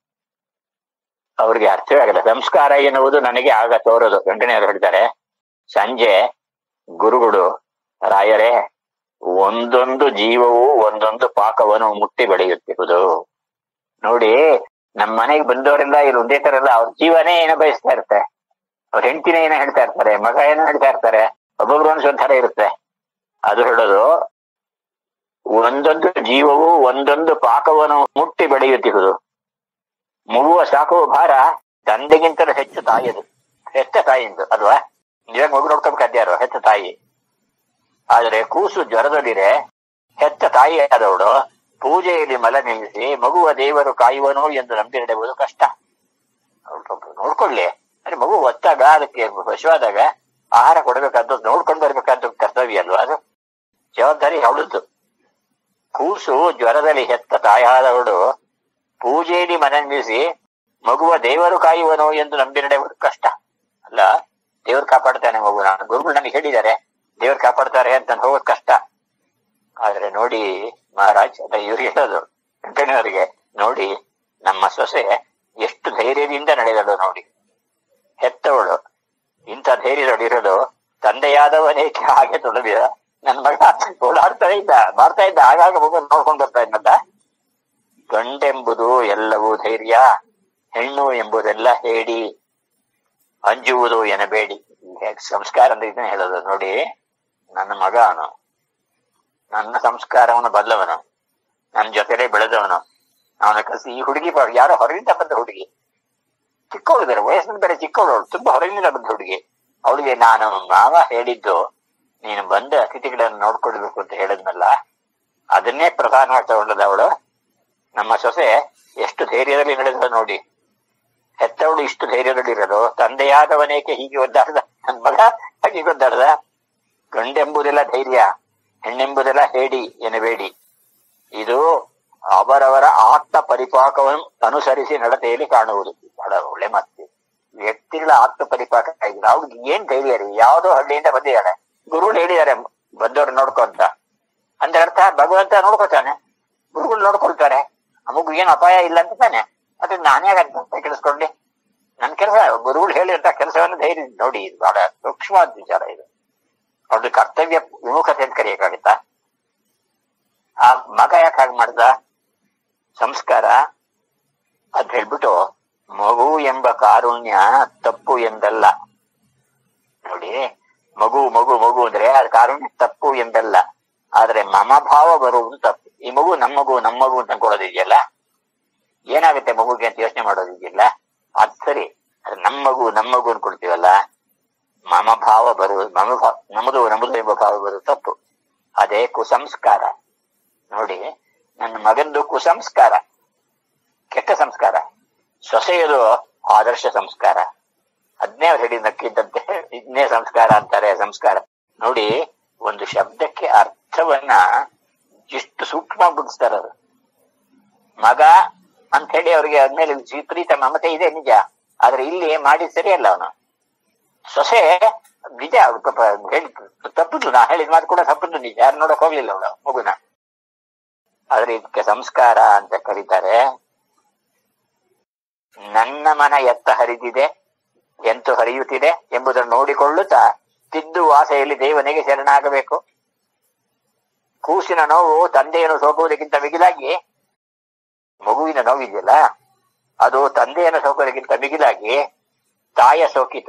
ಅವ್ರಿಗೆ ಅರ್ಥವೇ ಆಗಲ್ಲ ಸಂಸ್ಕಾರ ಎನ್ನುವುದು ನನಗೆ ಆಗ ತೋರೋದು ವೆಂಕಣ್ಣಯ್ಯವರು ಹೇಳ್ತಾರೆ ಸಂಜೆ ಗುರುಗಳು ರಾಯರೇ ಒಂದೊಂದು ಜೀವವು ಒಂದೊಂದು ಪಾಕವನ್ನು ಮುಟ್ಟಿ ಬೆಳೆಯುತ್ತಿರುವುದು ನೋಡಿ ನಮ್ಮ ಮನೆಗೆ ಬಂದವರೆಲ್ಲ ಇಲ್ಲಿ ಒಂದೇ ತರ ಎಲ್ಲ ಅವ್ರ ಜೀವನೇ ಏನೋ ಬಯಸ್ತಾ ಇರುತ್ತೆ ಅವ್ರ ಹೆಂಡತಿನೇ ಏನೋ ಹೇಳ್ತಾ ಇರ್ತಾರೆ ಮಗ ಏನೋ ಹೇಳ್ತಾ ಇರ್ತಾರೆ ಒಬ್ಬೊಬ್ರು ಒಂದೊಂದ್ ತರ ಇರುತ್ತೆ ಅದು ಹೇಳೋದು ಒಂದೊಂದು ಜೀವವು ಒಂದೊಂದು ಪಾಕವನ್ನು ಮುಟ್ಟಿ ಬೆಳೆಯುತ್ತಿರುವುದು ಮಗುವ ಸಾಕುವ ಭಾರ ತಂದೆಗಿಂತಲೂ ಹೆಚ್ಚು ತಾಯಿಯದು ಹೆತ್ತ ತಾಯಿಯಿಂದ ಅಲ್ವಾ ಇವಾಗ ಮಗು ನೋಡ್ಕೋಬೇಕಾದ್ಯಾರು ಹೆತ್ತ ತಾಯಿ ಆದ್ರೆ ಕೂಸು ಜ್ವರದಲ್ಲಿರೆ ಹೆತ್ತ ತಾಯಿ ಆದವಳು ಪೂಜೆಯಲ್ಲಿ ಮಲ ನಿಲ್ಲಿಸಿ ಮಗುವ ದೇವರು ಕಾಯುವನು ಎಂದು ನಂಬಿರಡುವುದು ಕಷ್ಟ ಅವ್ರು ನೋಡ್ಕೊಳ್ಳಿ ಅಂದ್ರೆ ಮಗು ಒತ್ತಾಗ ಅದಕ್ಕೆ ಹಸಿವಾದಾಗ ಆಹಾರ ಕೊಡಬೇಕಾದ್ದು ನೋಡ್ಕೊಂಡು ಬರ್ಬೇಕಾದ್ದು ಕರ್ತವ್ಯ ಅಲ್ವಾ ಅದು ಜವಾಬ್ದಾರಿ ಅವಳದ್ದು ಕೂಸು ಜ್ವರದಲ್ಲಿ ಹೆತ್ತ ತಾಯಾದವಳು ಪೂಜೆಯಲ್ಲಿ ಮನ ನಿಲ್ಲಿಸಿ ಮಗುವ ದೇವರು ಕಾಯುವನು ಎಂದು ನಂಬಿರಡುವುದು ಕಷ್ಟ ಅಲ್ಲ ದೇವ್ರು ಕಾಪಾಡ್ತಾನೆ ಮಗು ನಾನು ಗುರುಗಳು ನನಗೆ ಹೇಳಿದ್ದಾರೆ ದೇವ್ರು ಕಾಪಾಡ್ತಾರೆ ಅಂತ ನಾನ್ ಹೋಗೋದ್ ಕಷ್ಟ ಆದ್ರೆ ನೋಡಿ ಮಹಾರಾಜ್ ಅದ ಇವ್ರಿಗೆ ಹೇಳೋದು ವೆಂಕಣ್ಣವರಿಗೆ ನೋಡಿ ನಮ್ಮ ಸೊಸೆ ಎಷ್ಟು ಧೈರ್ಯದಿಂದ ನಡೆದಳು ನೋಡಿ ಹೆತ್ತವಳು ಇಂಥ ಧೈರ್ಯದಲ್ಲಿರೋದು ತಂದೆಯಾದವನೇಕೆ ಹಾಗೆ ತೊಡಗಿದ ನನ್ ಮಗ ಓಡಾಡ್ತಾ ಇದ್ದ ಮಾಡ್ತಾ ಇದ್ದ ಆಗಾಗ ಮಗು ನೋಡ್ಕೊಂಡ್ ಬರ್ತಾ ಇದ್ನಲ್ಲ ಗಂಡೆಂಬುದು ಎಲ್ಲವೂ ಧೈರ್ಯ ಹೆಣ್ಣು ಎಂಬುದೆಲ್ಲ ಹೇಳಿ ಅಂಜುವುದು ಎನಬೇಡಿ ಹೇಗ್ ಸಂಸ್ಕಾರ ಅಂದ್ರೆ ಇದನ್ನ ಹೇಳೋದು ನೋಡಿ ನನ್ನ ಮಗ ಅವನು ನನ್ನ ಸಂಸ್ಕಾರವನ್ನು ಬಲ್ಲವನು ನನ್ನ ಜೊತೆಲೇ ಬೆಳೆದವನು ಅವನ ಕಸಿ ಈ ಹುಡುಗಿ ಬ- ಯಾರೋ ಹೊರಗಿಂದ ಬಂದ ಹುಡುಗಿ ಚಿಕ್ಕವಳು ಬೇರೆ ವಯಸ್ಸಿನ ಬೇರೆ ಚಿಕ್ಕವಳು ಅವಳು ತುಂಬಾ ಹೊರಗಿನಿಂದ ಬಂದ ಹುಡುಗಿ ಅವಳಿಗೆ ನಾನು ಮಾವ ಹೇಳಿದ್ದು ನೀನು ಬಂದ ಅತಿಥಿಗಳನ್ನು ನೋಡ್ಕೊಳ್ಬೇಕು ಅಂತ ಹೇಳಿದ್ನಲ್ಲ ಅದನ್ನೇ ಪ್ರಧಾನವಾಗಿ ತಗೊಂಡದ ಅವಳು ನಮ್ಮ ಸೊಸೆ ಎಷ್ಟು ಧೈರ್ಯದಲ್ಲಿ ನಡೆದ ನೋಡಿ ಹೆತ್ತವಳು ಇಷ್ಟು ಧೈರ್ಯದಲ್ಲಿ ಇರೋದು ತಂದೆಯಾದವನೇಕೆ ಹೀಗೆ ಒದ್ದಾಡ್ದ ನನ್ ಮಗ ಹಾಗೆ ಒದ್ದಾಡ್ದ ಗಂಡೆಂಬುದೆಲ್ಲ ಧೈರ್ಯ ಹೆಣ್ಣೆಂಬುದೆಲ್ಲ ಹೇಡಿ ಎನ್ನಬೇಡಿ ಇದು ಅವರವರ ಆತ್ಮ ಪರಿಪಾಕವನ್ನು ಅನುಸರಿಸಿ ನಡತೆಯಲ್ಲಿ ಕಾಣುವುದು ಬಹಳ ಒಳ್ಳೆ ಮಾತು ವ್ಯಕ್ತಿಗಳ ಆತ್ಮ ಪರಿಪಾಕ ಆಗಿಲ್ಲ ಅವ್ರಿಗೆ ಏನ್ ಧೈರ್ಯ ರೀ ಯಾವ್ದೋ ಹಳ್ಳಿಯಿಂದ ಬಂದಿದ್ದಾಳೆ ಗುರುಗಳು ಹೇಳಿದ್ದಾರೆ ಬಂದವ್ರು ನೋಡ್ಕೊ ಅಂತ ಅಂದ್ರೆ ಅರ್ಥ ಭಗವಂತ ನೋಡ್ಕೊತಾನೆ ಗುರುಗಳು ನೋಡ್ಕೊಳ್ತಾರೆ ನಮಗೂ ಏನ್ ಅಪಾಯ ಇಲ್ಲ ಅಂತ ತಾನೆ ಮತ್ತೆ ನಾನೇ ಅಂತ ಕೆಲಸ್ಕೊಂಡೆ ನನ್ ಕೆಲಸ ಗುರುಗಳು ಹೇಳಿರ್ತ ಕೆಲಸವನ್ನು ಧೈರ್ಯ ನೋಡಿ ಇದು ಬಹಳ ಸೂಕ್ಷ್ಮವಾದ ವಿಚಾರ ಇದು ಅವ್ರದ್ದು ಕರ್ತವ್ಯ ವಿಮುಖತೆ ಅಂತ ಕರೆಯಕ್ಕಾಗತ್ತಾ ಆ ಮಗ ಯಾಕೆ ಹಾಗೆ ಮಾಡ್ದ ಸಂಸ್ಕಾರ ಅದ್ ಹೇಳ್ಬಿಟ್ಟು ಮಗು ಎಂಬ ಕಾರುಣ್ಯ ತಪ್ಪು ಎಂದಲ್ಲ ನೋಡಿ ಮಗು ಮಗು ಮಗು ಅಂದ್ರೆ ಅದು ಕಾರುಣ್ಯ ತಪ್ಪು ಎಂದಲ್ಲ ಆದ್ರೆ ಮಮಭಾವ ಬರುವುದು ತಪ್ಪು ಈ ಮಗು ನಮ್ಮ ಮಗು ನಮ್ಮ ಮಗು ಅಂತ ಅನ್ಕೊಳ್ಳೋದಿದೆಯಲ್ಲ ಏನಾಗುತ್ತೆ ಮಗುಗೆ ಅಂತ ಯೋಚನೆ ಮಾಡೋದಿದೆಯಲ್ಲ ಅದ್ ಸರಿ ಅದು ನಮ್ಮ ಮಗು ನಮ್ಮ ಮಗು ಅನ್ಕೊಳ್ತೀವಲ್ಲ ಮಮ ಭಾವ ಬರುವುದು ಮಮ ಭಾವ ನಮ್ಮದು ನಮ್ಮದು ಎಂಬ ಭಾವ ಬರುವುದು ತಪ್ಪು ಅದೇ ಕುಸಂಸ್ಕಾರ ನೋಡಿ ನನ್ನ ಮಗಂದು ಕುಸಂಸ್ಕಾರ ಕೆಟ್ಟ ಸಂಸ್ಕಾರ ಸೊಸೆಯದು ಆದರ್ಶ ಸಂಸ್ಕಾರ ಅದನ್ನೇ ಅವ್ರು ಹೇಳಿ ನಕ್ಕಿದ್ದಂತೆ ಇದನ್ನೇ ಸಂಸ್ಕಾರ ಅಂತಾರೆ ಸಂಸ್ಕಾರ ನೋಡಿ ಒಂದು ಶಬ್ದಕ್ಕೆ ಅರ್ಥವನ್ನ ಎಷ್ಟು ಸೂಕ್ಷ್ಮ ಬಿಡಿಸ್ತಾರೆ ಅದು ಮಗ ಅಂತ ಹೇಳಿ ಅವ್ರಿಗೆ ಅದ್ಮೇಲೆ ವಿಪರೀತ ಮಮತೆ ಇದೆ ನಿಜ ಆದ್ರೆ ಇಲ್ಲಿ ಮಾಡಿ ಸರಿಯಲ್ಲ ಅವನು ಸೊಸೆ ನಿಜ ಅವ್ಳು ಪಾಪ ಹೇಳಿ ತಪ್ಪಿದ್ಲು ನಾ ಹೇಳಿದ ಮಾತು ಕೂಡ ತಪ್ಪಿದ್ಲು ನಿಜ ಯಾರು ನೋಡಕ್ ಹೋಗ್ಲಿಲ್ಲ ಅವಳು ಮಗುನ ಆದ್ರೆ ಇದಕ್ಕೆ ಸಂಸ್ಕಾರ ಅಂತ ಕರೀತಾರೆ ನನ್ನ ಮನ ಎತ್ತ ಹರಿದಿದೆ ಎಂತು ಹರಿಯುತ್ತಿದೆ ಎಂಬುದನ್ನು ನೋಡಿಕೊಳ್ಳುತ್ತಾ ತಿದ್ದು ವಾಸೆಯಲ್ಲಿ ದೇವನಿಗೆ ಶರಣಾಗಬೇಕು ಕೂಸಿನ ನೋವು ತಂದೆಯನ್ನು ಸೋಕುವುದಕ್ಕಿಂತ ಮಿಗಿಲಾಗಿ ಮಗುವಿನ ನೋವಿದೆಯಲ್ಲ ಅದು ತಂದೆಯನ್ನು ಸೋಕುವುದಕ್ಕಿಂತ ಮಿಗಿಲಾಗಿ ತಾಯ ಸೋಕಿತು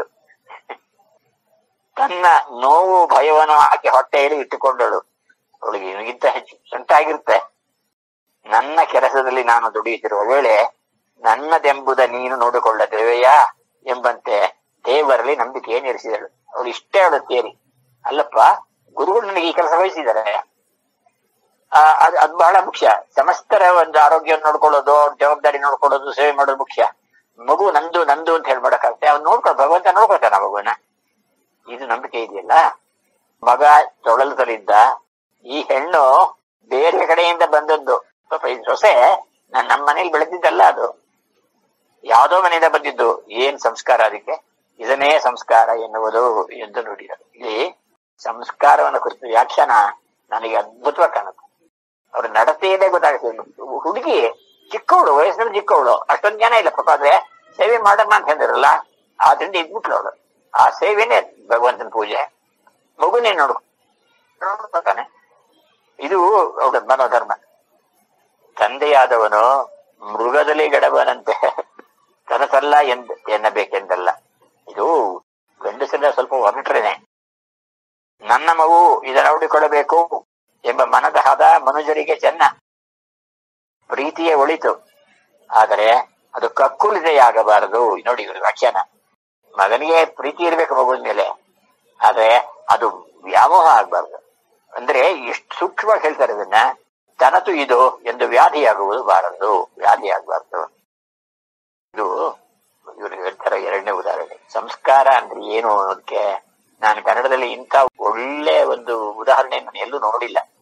ತನ್ನ ನೋವು ಭಯವನ್ನು ಆಕೆ ಹೊಟ್ಟೆಯಲ್ಲಿ ಇಟ್ಟುಕೊಂಡಳು ಅವಳಿಗೆ ಇವನಿಗಿಂತ ಹೆಚ್ಚು ಸಂಟಾಗಿರುತ್ತೆ ನನ್ನ ಕೆಲಸದಲ್ಲಿ ನಾನು ದುಡಿಯುತ್ತಿರುವ ವೇಳೆ ನನ್ನದೆಂಬುದ ನೀನು ನೋಡಿಕೊಳ್ಳದೇವೆಯಾ ಎಂಬಂತೆ ದೇವರಲ್ಲಿ ನಂಬಿಕೆಯನ್ನು ಇರಿಸಿದಳು ಅವಳು ಇಷ್ಟೇ ಅವಳು ತೇರಿ ಅಲ್ಲಪ್ಪ ಗುರುಗಳು ನನಗೆ ಈ ಕೆಲಸ ವಹಿಸಿದ್ದಾರೆ ಆ, ಅದು ಅದು ಬಹಳ ಮುಖ್ಯ ಸಮಸ್ತರ ಒಂದು ಆರೋಗ್ಯವನ್ನು ನೋಡ್ಕೊಳ್ಳೋದು ಅವ್ರ ಜವಾಬ್ದಾರಿ ನೋಡ್ಕೊಳ್ಳೋದು ಸೇವೆ ಮಾಡೋದು ಮುಖ್ಯ ಮಗು ನಂದು ನಂದು ಅಂತ ಹೇಳ್ಬಿಡಕ್ಕಾಗುತ್ತೆ ಅವ್ನು ನೋಡ್ಕೊಳ್ ಭಗವಂತ ನೋಡ್ಕೊಳ್ತಾನ ಮಗುವನ್ನ ಇದು ನಂಬಿಕೆ ಇದೆಯಲ್ಲ ಮಗ ತೊಳಲುತ್ತಲಿದ್ದ ಈ ಹೆಣ್ಣು ಬೇರೆ ಕಡೆಯಿಂದ ಬಂದದ್ದು ಪಾಪ ಈ ಸೊಸೆ ನಾನ್ ನಮ್ಮ ಮನೇಲಿ ಬೆಳೆದಿದ್ದಲ್ಲ ಅದು ಯಾವುದೋ ಮನೆಯಿಂದ ಬಂದಿದ್ದು ಏನ್ ಸಂಸ್ಕಾರ ಅದಕ್ಕೆ ಇದನ್ನೇ ಸಂಸ್ಕಾರ ಎನ್ನುವುದು ಎಂದು ನುಡಿದರು ಇಲ್ಲಿ ಸಂಸ್ಕಾರವನ್ನು ಕುರಿತು ವ್ಯಾಖ್ಯಾನ ನನಗೆ ಅದ್ಭುತವಾಗಿ ಕಾಣುತ್ತೆ ಅವ್ರ ನಡತೆಯೇ ಗೊತ್ತಾಗುತ್ತೆ ಹುಡುಗಿ ಚಿಕ್ಕವಳು ವಯಸ್ಸಿನಲ್ಲಿ ಚಿಕ್ಕವಳು ಅಷ್ಟೊಂದು ಜನ ಇಲ್ಲ ಪಾಪ ಆದ್ರೆ ಸೇವೆ ಮಾಡಮ್ಮ ಅಂತ ಹೇಳಿದ್ರಲ್ಲ ಆದ್ರಿಂದ ಇದ್ಬಿಟ್ಲು ಅವಳು ಆ ಸೇವೆನೇ ಭಗವಂತನ ಪೂಜೆ ಮಗುನೇ ನೋಡು ನೋಡ್ಬೇಕಾನೆ ಇದು ಅವಳ ಮನೋಧರ್ಮ ತಂದೆಯಾದವನು ಮೃಗದಲ್ಲಿ ಗಡವನಂತೆ ಕನಸಲ್ಲ ಎಂದ್ ಎನ್ನಬೇಕೆಂದಲ್ಲ ಇದು ಗಂಡಸರ ಸ್ವಲ್ಪ ಹೊರಟ್ರೇನೆ ನನ್ನ ಮಗು ಇದನ್ನು ನೋಡಿಕೊಳ್ಳಬೇಕು ಎಂಬ ಮನದ ಹದ ಮನುಜರಿಗೆ ಚೆನ್ನ ಪ್ರೀತಿಯೇ ಒಳಿತು ಆದರೆ ಅದು ಕಕ್ಕುಲಿದೆಯಾಗಬಾರದು ನೋಡಿ ಇವ್ರ ವ್ಯಾಖ್ಯಾನ ಮಗನಿಗೆ ಪ್ರೀತಿ ಇರ್ಬೇಕು ಮಗುವಿನ ಮೇಲೆ ಆದ್ರೆ ಅದು ವ್ಯಾಮೋಹ ಆಗ್ಬಾರ್ದು ಅಂದ್ರೆ ಎಷ್ಟು ಸೂಕ್ಷ್ಮವಾಗಿ ಹೇಳ್ತಾರೆ ಇದನ್ನ ತನತು ಇದು ಎಂದು ವ್ಯಾಧಿಯಾಗುವುದು ಬಾರದು ವ್ಯಾಧಿ ಆಗ್ಬಾರ್ದು ಇದು ಇವರು ಹೇಳ್ತಾರೆ ಎರಡನೇ ಉದಾಹರಣೆ ಸಂಸ್ಕಾರ ಅಂದ್ರೆ ಏನು ಅನ್ನೋದಕ್ಕೆ ನಾನು ಕನ್ನಡದಲ್ಲಿ ಇಂಥ ಒಳ್ಳೆ ಒಂದು ಉದಾಹರಣೆಯನ್ನು ಎಲ್ಲೂ ನೋಡಿಲ್ಲ